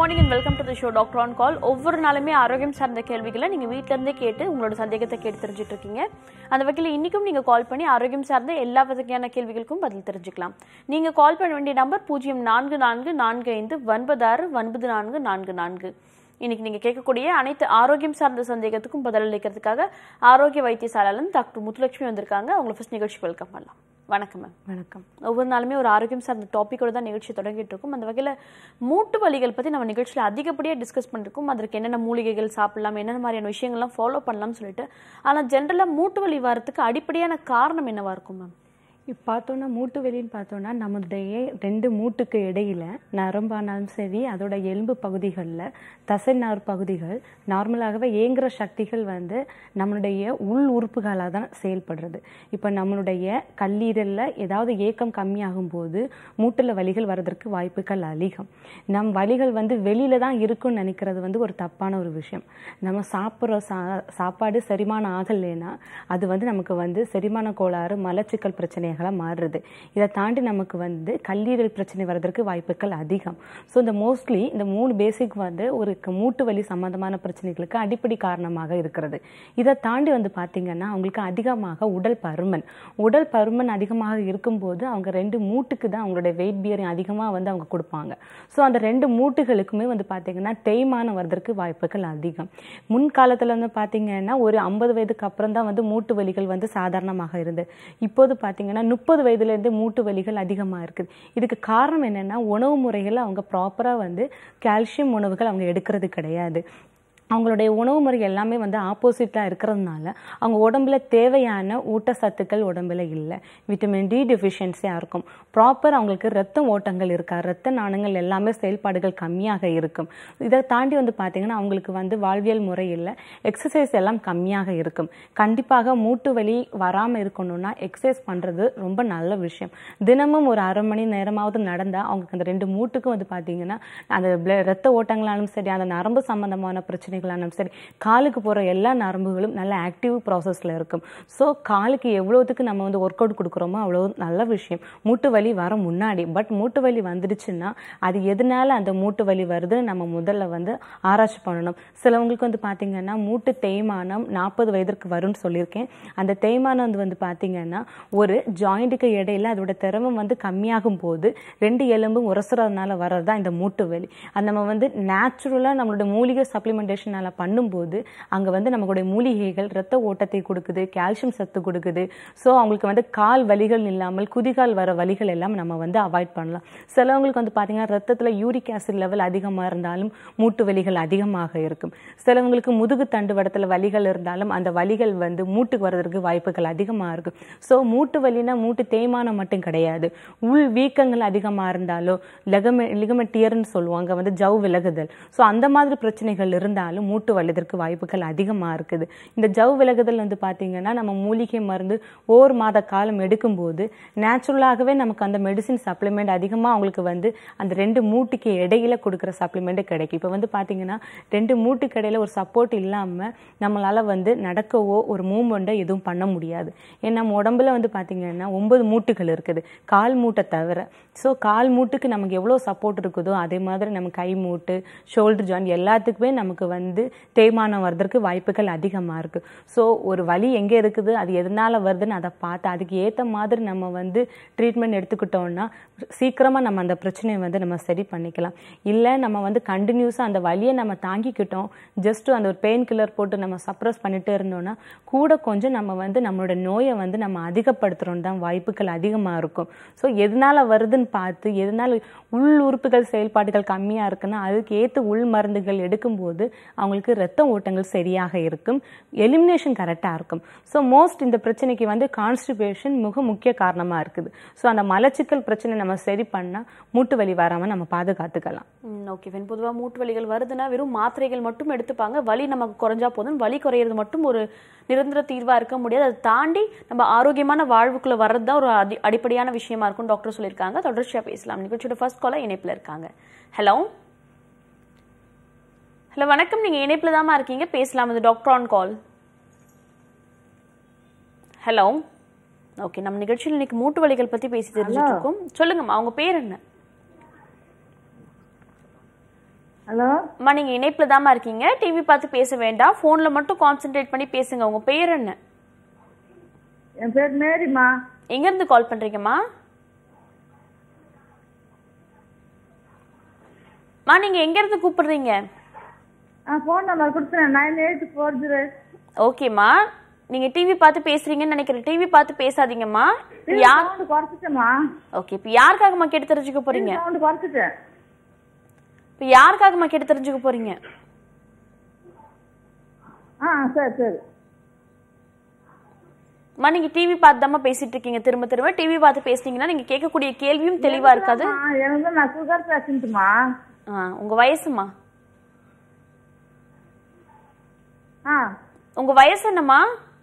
Morning and welcome to the show doctor on call ஒவ்வொரு நாளுமே ஆரோக்கியம் சார்ந்த கேள்விகளை நீங்க வீட்ல இருந்தே கேட்டு உங்களோட சந்தேகத்தை கேட்டு தெரிஞ்சுட்டு இருக்கீங்க அந்த வகையில் இன்னைக்கும் நீங்க கால் பண்ணி ஆரோக்கியம் சார்ந்த எல்லா வகையான கேள்விகளுக்கும் பதில் தெரிஞ்சுக்கலாம் நீங்க கால் பண்ண வேண்டிய நம்பர் பூஜ்ஜியம் நான்கு நான்கு நான்கு ஐந்து ஒன்பது ஆறு ஒன்பது நான்கு நான்கு நான்கு இன்னைக்கு நீங்க கேட்கக்கூடிய அனைத்து ஆரோக்கியம் சார்ந்த சந்தேகத்துக்கும் பதிலளிக்கிறதுக்காக ஆரோக்கிய வைத்தியசாலையிலிருந்து டாக்டர் முத்துலட்சுமி வந்திருக்காங்க அவங்களை ஃபர்ஸ்ட் நிகழ்ச்சி வெல்கம் பண்ணலாம் வணக்கம் மேம் வணக்கம் ஒவ்வொரு நாளுமே ஒரு ஆரோக்கியம் சார்ந்த டாப்பிக்கோட தான் நிகழ்ச்சி தொடங்கிட்டு இருக்கும் அந்த வகையில் மூட்டு வலிகள் பற்றி நம்ம நிகழ்ச்சியில் அதிகப்படியாக டிஸ்கஸ் பண்ணிருக்கோம் அதற்கு என்னென்ன மூலிகைகள் சாப்பிடலாம் என்னென்ன மாதிரியான விஷயங்கள்லாம் ஃபாலோ பண்ணலாம்னு சொல்லிட்டு ஆனால் ஜென்ரலாக மூட்டு வலி வரத்துக்கு அடிப்படையான காரணம் என்னவா இருக்கும் மேம் இப்போ பார்த்தோன்னா மூட்டு வெளின்னு பார்த்தோன்னா நம்மளுடைய ரெண்டு மூட்டுக்கு இடையில நரம்பானாலும் சரி அதோட எலும்பு பகுதிகளில் தசைநார் பகுதிகள் நார்மலாகவே இயங்குற சக்திகள் வந்து நம்மளுடைய உள் உறுப்புகளாக தான் செயல்படுறது இப்போ நம்மளுடைய கல்லீரலில் ஏதாவது ஏக்கம் கம்மியாகும் போது மூட்டில் வலிகள் வர்றதற்கு வாய்ப்புகள் அதிகம் நம் வலிகள் வந்து வெளியில தான் இருக்குன்னு நினைக்கிறது வந்து ஒரு தப்பான ஒரு விஷயம் நம்ம சாப்பிட்ற சா சாப்பாடு செரிமானம் ஆகலைன்னா அது வந்து நமக்கு வந்து செரிமான கோளாறு மலச்சிக்கல் பிரச்சனைகளாக மாறுறது இதை தாண்டி நமக்கு வந்து கல்லீரல் பிரச்சனை வர்றதற்கு வாய்ப்புகள் அதிகம் ஸோ இந்த மோஸ்ட்லி இந்த மூணு பேசிக் வந்து ஒரு க- மூட்டு வலி சம்பந்தமான பிரச்சனைகளுக்கு அடிப்படை காரணமாக இருக்கிறது இதை தாண்டி வந்து பார்த்தீங்கன்னா அவங்களுக்கு அதிகமாக உடல் பருமன் உடல் பருமன் அதிகமாக இருக்கும்போது அவங்க ரெண்டு மூட்டுக்கு தான் அவங்களுடைய வெயிட் பியரிங் அதிகமாக வந்து அவங்க கொடுப்பாங்க ஸோ அந்த ரெண்டு மூட்டுகளுக்குமே வந்து பார்த்தீங்கன்னா தேய்மானம் வர்றதற்கு வாய்ப்புகள் அதிகம் முன்காலத்தில் வந்து பார்த்தீங்கன்னா ஒரு ஐம்பது வயதுக்கு அப்புறம் தான் வந்து மூட்டு வலிகள் வந்து சாதாரணமாக இருந்தது இப்போது பார்த்தீங்கன்னா முப்பது வயதுலேருந்து மூட்டு வலிகள் அதிகமாக இருக்குது இதுக்கு காரணம் என்னென்னா உணவு முறைகள் அவங்க ப்ராப்பராக வந்து கால்சியம் உணவுகள் அவங்க எடுக்கிறது கிடையாது அவங்களுடைய உணவு முறை எல்லாமே வந்து ஆப்போசிட்டாக இருக்கிறதுனால அவங்க உடம்புல தேவையான ஊட்டச்சத்துக்கள் உடம்புல இல்லை விட்டமின் டி டெஃபிஷியன்சியாக இருக்கும் ப்ராப்பர் அவங்களுக்கு ரத்த ஓட்டங்கள் இருக்கா ரத்த நாணங்கள் எல்லாமே செயல்பாடுகள் கம்மியாக இருக்கும் இதை தாண்டி வந்து பார்த்தீங்கன்னா அவங்களுக்கு வந்து வாழ்வியல் முறை இல்லை எக்ஸசைஸ் எல்லாம் கம்மியாக இருக்கும் கண்டிப்பாக மூட்டு வலி வராமல் இருக்கணும்னா எக்ஸசைஸ் பண்ணுறது ரொம்ப நல்ல விஷயம் தினமும் ஒரு அரை மணி நேரமாவது நடந்தால் அவங்களுக்கு அந்த ரெண்டு மூட்டுக்கும் வந்து பார்த்தீங்கன்னா அந்த blood- ரத்த ஓட்டங்களாலும் சரி அந்த நரம்பு சம்பந்தமான பிரச்சனைகளாலும் சரி காலுக்கு போகிற எல்லா நரம்புகளும் நல்ல ஆக்டிவ் ப்ராசஸில் இருக்கும் ஸோ காலுக்கு எவ்வளோத்துக்கு நம்ம வந்து ஒர்க் அவுட் கொடுக்குறோமோ அவ்வளோ நல்ல விஷயம் மூட்டு வலி வர முன்னாடி பட் மூட்டு வலி வந்துடுச்சுன்னா அது எதனால அந்த மூட்டு வலி வருதுன்னு நம்ம முதல்ல வந்து ஆராய்ச்சி பண்ணணும் சிலவங்களுக்கு வந்து பார்த்தீங்கன்னா மூட்டு தேய்மானம் நாற்பது வயதிற்கு வரும்னு சொல்லியிருக்கேன் அந்த தேய்மானம் வந்து வந்து பார்த்தீங்கன்னா ஒரு ஜாயிண்ட்டுக்கு இடையில அதோட திரவம் வந்து கம்மியாகும் போது ரெண்டு எலும்பும் உரசுறதுனால வர்றது தான் இந்த மூட்டு வலி அது நம்ம வந்து நேச்சுரலாக நம்மளோட மூலிகை சப்ளிமெண்டேஷனால பண்ணும்போது அங்கே வந்து நம்மளுடைய மூலிகைகள் ரத்த ஓட்டத்தை கொடுக்குது கால்சியம் சத்து கொடுக்குது ஸோ அவங்களுக்கு வந்து கால் வலிகள் இல்லாமல் குதிகால் வர வலிகள் எல்லாம் நம்ம வந்து அவாய்ட் பண்ணலாம் சிலவங்களுக்கு வந்து பார்த்தீங்கன்னா ரத்தத்தில் யூரிக் ஆசிட் லெவல் அதிகமாக இருந்தாலும் மூட்டு வலிகள் அதிகமாக இருக்கும் சிலவங்களுக்கு முதுகு தண்டுவடத்தில் வலிகள் இருந்தாலும் அந்த வலிகள் வந்து மூட்டுக்கு வர்றதுக்கு வாய்ப்புகள் அதிகமாக இருக்கும் ஸோ மூட்டு வலினா மூட்டு தேய்மானம் மட்டும் கிடையாது உள் வீக்கங்கள் அதிகமாக இருந்தாலோ லெகமெ லிகமெட்டியர்னு சொல்லுவாங்க வந்து ஜவ் விலகுதல் ஸோ அந்த மாதிரி பிரச்சனைகள் இருந்தாலும் மூட்டு வலிதற்கு வாய்ப்புகள் அதிகமாக இருக்குது இந்த ஜவ் விலகுதல் வந்து பார்த்தீங்கன்னா நம்ம மூலிகை மருந்து ஓர் மாத காலம் எடுக்கும்போது நேச்சுரலாகவே நமக்கு அந்த மெடிசின் சப்ளிமெண்ட் அதிகமாக அவங்களுக்கு வந்து அந்த ரெண்டு மூட்டுக்கு இடையில கொடுக்குற சப்ளிமெண்ட் கிடைக்கும் இப்போ வந்து பார்த்தீங்கன்னா ரெண்டு மூட்டுக்கு இடையில ஒரு சப்போர்ட் இல்லாமல் நம்மளால வந்து நடக்கவோ ஒரு மூமெண்ட்டை எதுவும் பண்ண முடியாது ஏன்னா நம்ம உடம்புல வந்து பார்த்தீங்கன்னா ஒன்பது மூட்டுகள் இருக்குது கால் மூட்டை தவிர ஸோ கால் மூட்டுக்கு நமக்கு எவ்வளோ சப்போர்ட் இருக்குதோ அதே மாதிரி நம்ம கை மூட்டு ஷோல்டர் ஜாயிண்ட் எல்லாத்துக்குமே நமக்கு வந்து தேய்மானம் வர்றதுக்கு வாய்ப்புகள் அதிகமாக இருக்குது ஸோ ஒரு வலி எங்கே இருக்குது அது எதனால் வருதுன்னு அதை பார்த்து அதுக்கு ஏற்ற மாதிரி நம்ம வந்து ட்ரீட்மெண்ட் எடுத்துக்கிட்டோம்னா சீக்கிரமாக நம்ம அந்த பிரச்சனையை வந்து நம்ம சரி பண்ணிக்கலாம் இல்லை நம்ம வந்து கண்டினியூஸாக அந்த வலியை நம்ம தாங்கிக்கிட்டோம் ஜஸ்ட் அந்த ஒரு பெயின் கில்லர் போட்டு நம்ம சப்ரஸ் பண்ணிட்டே இருந்தோம்னா கூட கொஞ்சம் நம்ம வந்து நம்மளோட நோயை வந்து நம்ம அதிகப்படுத்துகிறோம் தான் வாய்ப்புகள் அதிகமாக இருக்கும் ஸோ எதனால வருதுன்னு பார்த்து எதனால உள் உறுப்புகள் செயல்பாடுகள் கம்மியாக இருக்குன்னா அதுக்கு ஏற்ற உள் மருந்துகள் எடுக்கும்போது அவங்களுக்கு ரத்த ஓட்டங்கள் சரியாக இருக்கும் எலிமினேஷன் கரெக்டாக இருக்கும் ஸோ மோஸ்ட் இந்த பிரச்சனைக்கு வந்து கான்ஸ்டிபேஷன் மிக முக்கிய காரணமாக இருக்குது ஸோ அந்த மலச்சிக்கல் பிரச்சனை நம்ம சரி பண்ணால் மூட்டு வலி வராமல் நம்ம பாதுகாத்துக்கலாம் ஓகே வென் பொதுவாக மூட்டு வலிகள் வருதுன்னா வெறும் மாத்திரைகள் மட்டும் எடுத்துப்பாங்க வலி நமக்கு குறைஞ்சா போதும் வலி குறையிறது மட்டும் ஒரு நிரந்தர தீர்வா இருக்க முடியாது அதை தாண்டி நம்ம ஆரோக்கியமான வாழ்வுக்குள்ள வர்றது தான் ஒரு அடி அடிப்படையான விஷயமா இருக்கும் டாக்டர் சொல்லியிருக்காங்க தொடர்ச்சியா பேசலாம் நிகழ்ச்சியோட ஃபர்ஸ்ட் காலர் இணைப்புல இருக்காங்க ஹலோ ஹலோ வணக்கம் நீங்க இணைப்புல தாமா இருக்கீங்க பேசலாம் இது doctor on call hello okay நம்ம நிகழ்ச்சியில் இன்னைக்கு மூட்டு வலிகள் பத்தி பேசி தெரிஞ்சுட்டு இருக்கோம் சொல்லுங்கம்மா அவங்க பேர் என்ன ஹலோ அம்மா நீங்க இணைப்புல தாம்மா இருக்கீங்க டிவி பார்த்து பேச வேண்டாம் போன்ல மட்டும் கான்சென்ட்ரேட் பண்ணி பேசுங்க உங்க பேர் என்ன என் பேர் மேரிம்மா எங்க இருந்து கால் பண்றீங்கம்மா மா நீங்க எங்க இருந்து கூப்பிடுறீங்க ஆ ஃபோன் நம்பர் கொடுத்தேன் நைன் எயிட் ஃபோர் ஜீரோ ஓகேம்மா நீங்க டிவி பார்த்து பேசுறீங்கன்னு நினைக்கிறேன் டிவி பார்த்து பேசாதீங்கம்மா யார் சவுண்டு குறைச்சிட்டேம்மா ஓகே இப்போ யாருக்காகம்மா கேட்டு தெரிஞ்சுக்க போறீங்க சவுண்டு குறைச்சிட்டேன் இப்போ யாருக்காகம்மா கேட்டு தெரிஞ்சுக்க போறீங்க ஆ சரி சரி அம்மா நீங்க டிவி பார்த்து தாம்மா பேசிட்டு இருக்கீங்க திரும்ப திரும்ப டிவி பார்த்து பேசுனீங்கன்னா நீங்க கேட்கக்கூடிய கேள்வியும் தெளிவா இருக்காது ஆ, எனக்கு வந்து நான் சுகர் பேஷண்ட்டுமா ஆ, உங்க வயசுமா ஆ உங்க வயசு என்னம்மா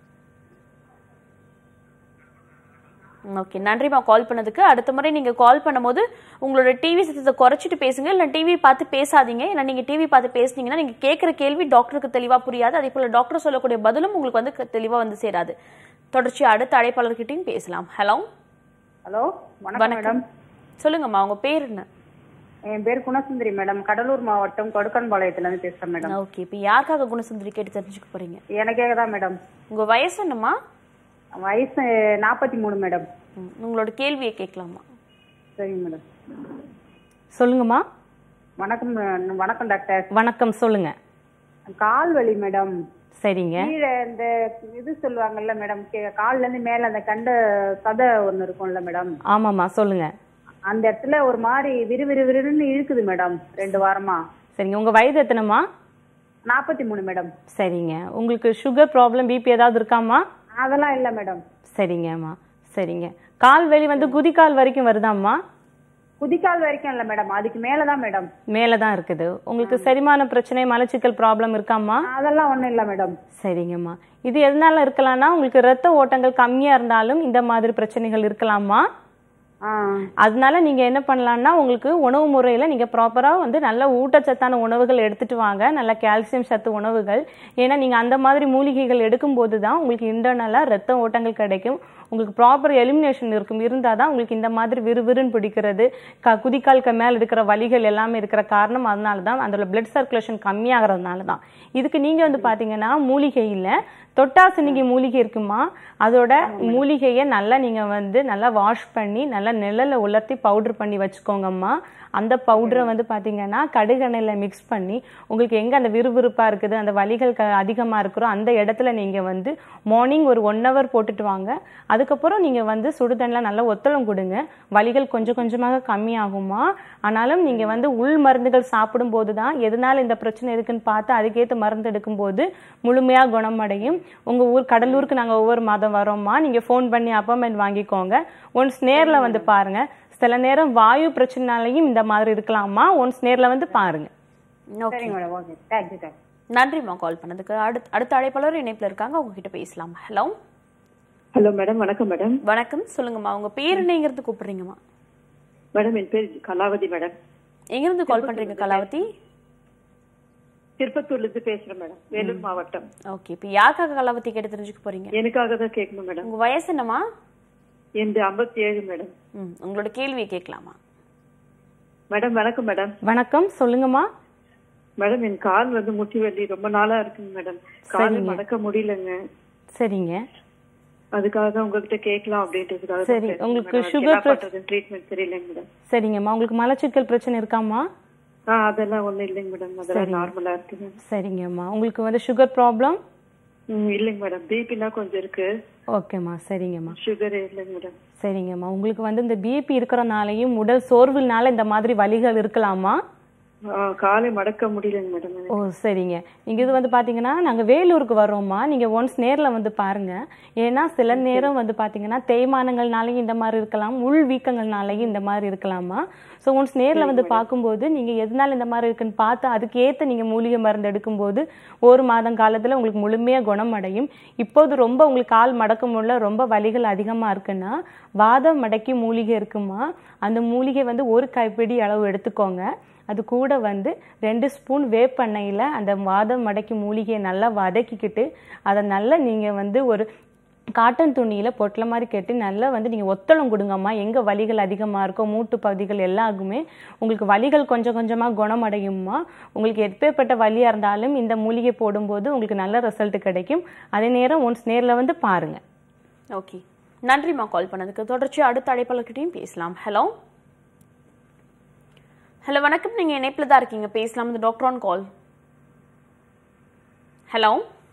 ஓகே நன்றிம்மா கால் பண்ணதுக்கு அடுத்த முறை நீங்க கால் பண்ணும்போது உங்களோட டிவி சத்தத்தை குறைச்சிட்டு பேசுங்க இல்ல டிவி பார்த்து பேசாதீங்க ஏன்னா நீங்க டிவி பார்த்து பேசுனீங்கன்னா நீங்க கேட்குற கேள்வி டாக்டருக்கு தெளிவா புரியாது அதே போல டாக்டர் சொல்லக்கூடிய பதிலும் உங்களுக்கு வந்து க- தெளிவா வந்து சேராது தொடர்ச்சி அடுத்த அழைப்பாளர்கிட்டயும் பேசலாம் ஹலோ ஹலோ வணக்கம் மேடம் சொல்லுங்கம்மா உங்க பேர் என்ன என் பேர் குணசுந்தரி மேடம் கடலூர் மாவட்டம் கொடுக்கன்பாளையத்துல இருந்து பேசுறேன் மேடம் ஓகே இப்போ யாருக்காக குணசுந்தரி கேட்டு தெரிஞ்சுக்க போறீங்க எனக்கே தான் மேடம் உங்க வயசு என்னம்மா வயசு நாற்பத்தி மூணு மேடம் ம், உங்களோட கேள்வியை கேட்கலாமா சரிங்க மேடம் சொல்லுங்கம்மா வணக்கம் அஹ், வணக்கம் டாக்டர் வணக்கம் சொல்லுங்க கால் வலி மேடம் சரிங்க கீழே இந்த இது சொல்லுவாங்கல்ல மேடம் கீழே கால்ல இருந்து மேல அந்த கண்ட சதை ஒண்ணு இருக்கும்ல மேடம் ஆமாம்மா சொல்லுங்க அந்த இடத்துல ஒரு மாதிரி விறுவிறு விறுன்னு இழுக்குது மேடம் ரெண்டு வாரமா சரிங்க உங்க வயது எத்தனைம்மா நாற்பத்தி மூணு மேடம் சரிங்க உங்களுக்கு சுகர் ப்ராப்ளம் பிபி ஏதாவது இருக்காம்மா அதெல்லாம் இல்ல மேடம் சரிங்கம்மா சரிங்க கால் வலி வந்து குதிக்கால் வரைக்கும் வருதாம்மா குதிக்கால் வரைக்கும் இல்ல மேடம் அதுக்கு மேலதான் மேடம் மேலே தான் இருக்குது உங்களுக்கு செரிமான பிரச்சனை மலச்சிக்கல் ப்ராப்ளம் இருக்காம்மா அதெல்லாம் ஒண்ணும் இல்ல மேடம் சரிங்கம்மா இது எதனால இருக்கலாம்னா உங்களுக்கு ரத்த ஓட்டங்கள் கம்மியா இருந்தாலும் இந்த மாதிரி பிரச்சனைகள் இருக்கலாமா ஆ அதனால நீங்க என்ன பண்ணலாம்னா உங்களுக்கு உணவு முறையில நீங்க ப்ராப்பரா வந்து நல்ல ஊட்டச்சத்தான உணவுகள் எடுத்துட்டு வாங்க நல்ல கால்சியம் சத்து உணவுகள் ஏன்னா நீங்க அந்த மாதிரி மூலிகைகள் எடுக்கும்போது தான் உங்களுக்கு இன்டர்னலா ரத்த ஓட்டங்கள் கிடைக்கும் உங்களுக்கு ப்ராப்பர் எலிமினேஷன் இருக்கும் இருந்தால் தான் உங்களுக்கு இந்த மாதிரி விறுவிறுன்னு பிடிக்கிறது க குதிக்கால்க்கு மேல இருக்கிற வலிகள் எல்லாமே இருக்கிற காரணம் அதனால தான் அதோட பிளட் சர்க்குலேஷன் கம்மியாகிறதுனால தான் இதுக்கு நீங்க வந்து பாத்தீங்கன்னா மூலிகையில் தொட்டாசினிகை மூலிகை இருக்குமா அதோட மூலிகையை நல்லா நீங்க வந்து நல்லா வாஷ் பண்ணி நல்லா நிழல்ல உலர்த்தி பவுடர் பண்ணி வச்சுக்கோங்கம்மா அந்த பவுடரை வந்து பாத்தீங்கன்னா கடுகெண்ணெயில் மிக்ஸ் பண்ணி உங்களுக்கு எங்க அந்த விறுவிறுப்பா இருக்குது அந்த வலிகள் க அதிகமா இருக்கிறோ அந்த இடத்துல நீங்க வந்து மார்னிங் ஒரு ஒன் ஹவர் போட்டுட்டு வாங்க அதுக்கப்புறம் நீங்க வந்து சுடுதண்ணில் நல்லா ஒத்தளம் கொடுங்க வலிகள் கொஞ்சம் கொஞ்சமாக கம்மியாகுமா ஆனாலும் நீங்க வந்து உள் மருந்துகள் சாப்பிடும்போது தான் எதனால இந்த பிரச்சனை இருக்குன்னு பார்த்து அதுக்கேற்ற மருந்து எடுக்கும்போது முழுமையா குணமடையும் உங்க ஊர் கடலூருக்கு நாங்க ஒவ்வொரு மாதம் வரோம்மா நீங்க ஃபோன் பண்ணி அப்பாயின்மெண்ட் வாங்கிக்கோங்க ஒன்ஸ் நேர்ல வந்து பாருங்க சில நேரம் வாயு பிரச்சனைனாலையும் இந்த மாதிரி இருக்கலாமா ஒன்ஸ் நேர்ல வந்து பாருங்க ஓகே சரிங்க மேடம் ஓகே தேங்க்யூ தேங்க்யூ நன்றிம்மா கால் பண்ணதுக்கு அடுத்த அடுத்த அழைப்பாளர் இணைப்புல இருக்காங்க அவங்க கிட்ட பேசலாம் ஹலோ ஹலோ மேடம் வணக்கம் மேடம் வணக்கம் சொல்லுங்கம்மா உங்க பேர் என்னங்கிறது கூப்பிடுறீங்கம்மா மேடம் என் பேர் கலாவதி மேடம் எங்கிருந்து கால் பண்றீங்க கலாவதி திருப்பத்தூர்ல இருந்து பேசுறேன் மேடம் வேலூர் மாவட்டம் ஓகே இப்போ யாருக்காக கலாவதி கேட்டு தெரிஞ்சுக்க போறீங்க எனக்காக தான் கேட்கணும் மேடம் உங்க வயசு என்னம்மா என் ஐம்பத்தி ஏழு மேடம் ம் உங்களோட கேள்வியை கேட்கலாமா மேடம் வணக்கம் மேடம் வணக்கம் சொல்லுங்கம்மா மேடம் என் கால் வந்து முட்டி வலி ரொம்ப நாளா இருக்குங்க மேடம் கால் சரிங்க. மடக்க முடியலங்க சரிங்க அதுக்காக தான் உங்ககிட்ட கேட்கலாம் அப்படின்றதுக்காக சரி, உங்களுக்கு sugar பிரச்ச- ட்ரீட்மெண்ட் தெரியலங்க மேடம் சரிங்கம்மா உங்களுக்கு மலச்சிக்கல் பிரச்சனை இருக்காம்மா ஆ அதெல்லாம் ஒண்ணும் இல்லைங்க மேடம் அதெல்லாம் நார்மலா இருக்குங்க சரிங்கம்மா உங்களுக்கு வந்து சுகர் ப்ராப்ளம் ம், இல்லைங்க மேடம் பிபினா கொஞ்சம் இருக்கு ஓகேம்மா சரிங்கம்மா சுகர் இல்லைங்க மேடம் சரிங்கம்மா உங்களுக்கு வந்து இந்த பிபி இருக்கிறனாலையும் உடல் சோர்வுனால இந்த மாதிரி வலிகள் இருக்கலாமா ஆ, காலை மடக்க முடியலங்க மேடம் ஓ சரிங்க இங்க இது வந்து பாத்தீங்கன்னா நாங்க வேலூருக்கு வரோம்மா நீங்க ஒன்ஸ் நேர்ல வந்து பாருங்க ஏன்னா சில நேரம் வந்து பாத்தீங்கன்னா தேய்மானங்கள்னாலையும் இந்த மாதிரி இருக்கலாம் உள் வீக்கங்கள்னாலையும் இந்த மாதிரி இருக்கலாமா ஸோ ஒன்ஸ் நேர்ல வந்து பார்க்கும்போது நீங்க எதனால இந்த மாதிரி இருக்குன்னு பார்த்து அதுக்கு ஏத்த நீங்க மூலிகை மருந்து எடுக்கும்போது ஒரு மாதம் காலத்துல உங்களுக்கு முழுமையா குணமடையும் இப்போது ரொம்ப உங்களுக்கு கால் மடக்க முடியல ரொம்ப வலிகள் அதிகமா இருக்குன்னா வாதம் மடக்கி மூலிகை இருக்குமா அந்த மூலிகை வந்து ஒரு கைப்பிடி அளவு எடுத்துக்கோங்க அது கூட வந்து ரெண்டு ஸ்பூன் வேப்பெண்ணெயில் அந்த வாதம் மடக்கி மூலிகையை நல்லா வதக்கிக்கிட்டு அதை நல்லா நீங்கள் வந்து ஒரு காட்டன் துணியில் பொட்டல மாதிரி கட்டி நல்லா வந்து நீங்கள் ஒத்தளம் கொடுங்கம்மா எங்கே வலிகள் அதிகமாக இருக்கோ மூட்டு பகுதிகள் எல்லாருக்குமே உங்களுக்கு வலிகள் கொஞ்சம் கொஞ்சமாக குணமடையுமா உங்களுக்கு எப்பேற்பட்ட வலியாக இருந்தாலும் இந்த மூலிகை போடும்போது உங்களுக்கு நல்ல ரிசல்ட் கிடைக்கும் அதே நேரம் ஒன்ஸ் நேரில் வந்து பாருங்கள் ஓகே நன்றிம்மா கால் பண்ணதுக்கு தொடர்ச்சி அடுத்த அழைப்பாளர்கிட்டையும் பேசலாம் ஹலோ ஹலோ வணக்கம் நீங்க இணைப்பில் தான் இருக்கீங்க பேசலாம் இந்த doctor on call hello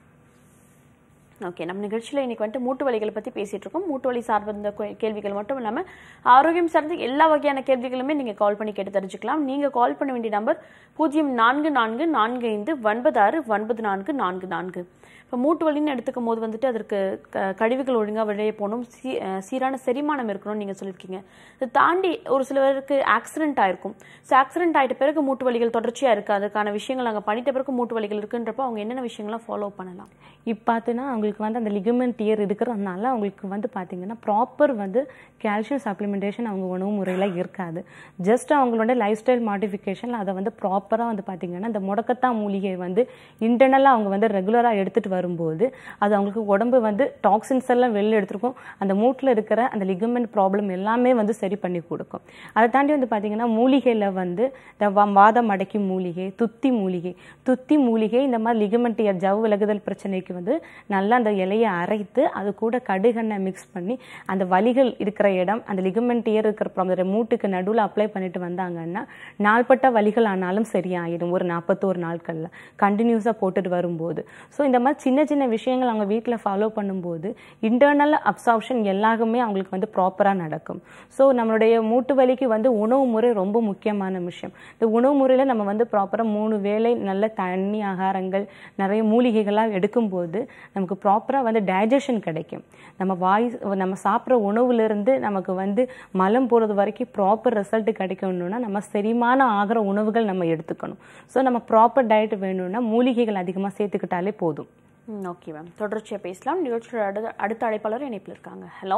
okay நம்ம நிகழ்ச்சியில் இன்னைக்கு வந்துட்டு மூட்டு வலிகளை பற்றி பேசிட்டு இருக்கோம் மூட்டு வலி சார்ந்த கே- கேள்விகள் மட்டும் இல்லாமல் ஆரோக்கியம் சார்ந்த எல்லா வகையான கேள்விகளுமே நீங்கள் கால் பண்ணி கேட்டு தெரிஞ்சுக்கலாம் நீங்கள் கால் பண்ண வேண்டிய நம்பர் பூஜ்ஜியம் நான்கு நான்கு நான்கு ஐந்து ஒன்பது ஆறு ஒன்பது நான்கு நான்கு நான்கு இப்போ மூட்டு வலின்னு எடுத்துக்கும் போது வந்துட்டு அதற்கு க- கழிவுகள் ஒழுங்காக வெளியே போகணும் சீ அஹ் சீரான செரிமானம் இருக்கணும்னு நீங்கள் சொல்லியிருக்கீங்க இதை தாண்டி ஒரு சிலருக்கு ஆக்சிடென்ட் ஆயிருக்கும் ஸோ ஆக்சிடென்ட் ஆயிட்ட பிறகு மூட்டு வலிகள் தொடர்ச்சியாக இருக்குது அதுக்கான விஷயங்கள் நாங்கள் பண்ணிட்ட பிறகு மூட்டு வலிகள் இருக்குன்றப்போ அவங்க என்னென்ன விஷயங்கள்லாம் ஃபாலோ பண்ணலாம் இப்போ பார்த்தீங்கன்னா அவங்களுக்கு வந்து அந்த லிகமெண்ட் டியர் இருக்கிறதுனால அவங்களுக்கு வந்து பார்த்தீங்கன்னா ப்ராப்பர் வந்து கால்சியம் சப்ளிமெண்டேஷன் அவங்க உணவு முறையில் இருக்காது ஜஸ்ட் அவங்களோட லைஃப் ஸ்டைல் மாடிஃபிகேஷன் அதை வந்து ப்ராப்பராக வந்து பார்த்தீங்கன்னா இந்த முடக்கத்தான் மூலிகை வந்து இன்டர்னலாக அவங்க வந்து ரெகுலராக எடுத்துகிட்டு வரும்போது அது அவங்களுக்கு உடம்பு வந்து டாக்ஸின்ஸ் எல்லாம் வெளில எடுத்துருக்கும் அந்த மூட்டில் இருக்கிற அந்த லிகமெண்ட் ப்ராப்ளம் எல்லாமே வந்து சரி பண்ணி கொடுக்கும் அதை தாண்டி வந்து பார்த்தீங்கன்னா மூலிகையில் வந்து இந்த வா- வாதம் அடைக்கும் மூலிகை துத்தி மூலிகை துத்தி மூலிகை இந்த மாதிரி லிகமெண்ட் ஜவ் விலகுதல் பிரச்சனைக்கு வந்து நல்லா அந்த இலையை அரைத்து அது கூட கடுகெண்ணெய் மிக்ஸ் பண்ணி அந்த வலிகள் இருக்கிற இடம் அந்த லிகமெண்ட் இயர் இருக்கிற problem, மூட்டுக்கு நடுவில் அப்ளை பண்ணிட்டு வந்தாங்கன்னா நாள்பட்ட வலிகள் ஆனாலும் சரியாயிடும் ஒரு நாற்பத்தோரு நாட்களில் கண்டினியூஸாக போட்டுட்டு வரும்போது ஸோ இந்த மாதிரி சின்ன சின்ன விஷயங்கள் அவங்க வீட்டில் ஃபாலோ பண்ணும்போது இன்டர்னல் அப்சார்ப்ஷன் எல்லாருமே அவங்களுக்கு வந்து ப்ராப்பராக நடக்கும் ஸோ நம்மளுடைய மூட்டு வலிக்கு வந்து உணவு முறை ரொம்ப முக்கியமான விஷயம் இந்த உணவு முறையில் நம்ம வந்து ப்ராப்பராக மூணு வேளை நல்ல தண்ணி ஆகாரங்கள் நிறைய மூலிகைகளாக எடுக்கும்போது நமக்கு ப்ராப்பராக வந்து டைஜஷன் கிடைக்கும் நம்ம வாய் நம்ம சாப்பிட்ற உணவுலேருந்து நமக்கு வந்து மலம் போகிறது வரைக்கும் ப்ராப்பர் ரிசல்ட் கிடைக்கணும்னா நம்ம செரிமான ஆகிற உணவுகள் நம்ம எடுத்துக்கணும் ஸோ நம்ம ப்ராப்பர் டயட் வேணும்னா மூலிகைகள் அதிகமாக சேர்த்துக்கிட்டாலே போதும் ம் ஓகே மேம் தொடர்ச்சியாக பேசலாம் நிகழ்ச்சியோட அடுத்த அடுத்த அழைப்பாளர் இணைப்பில் இருக்காங்க ஹலோ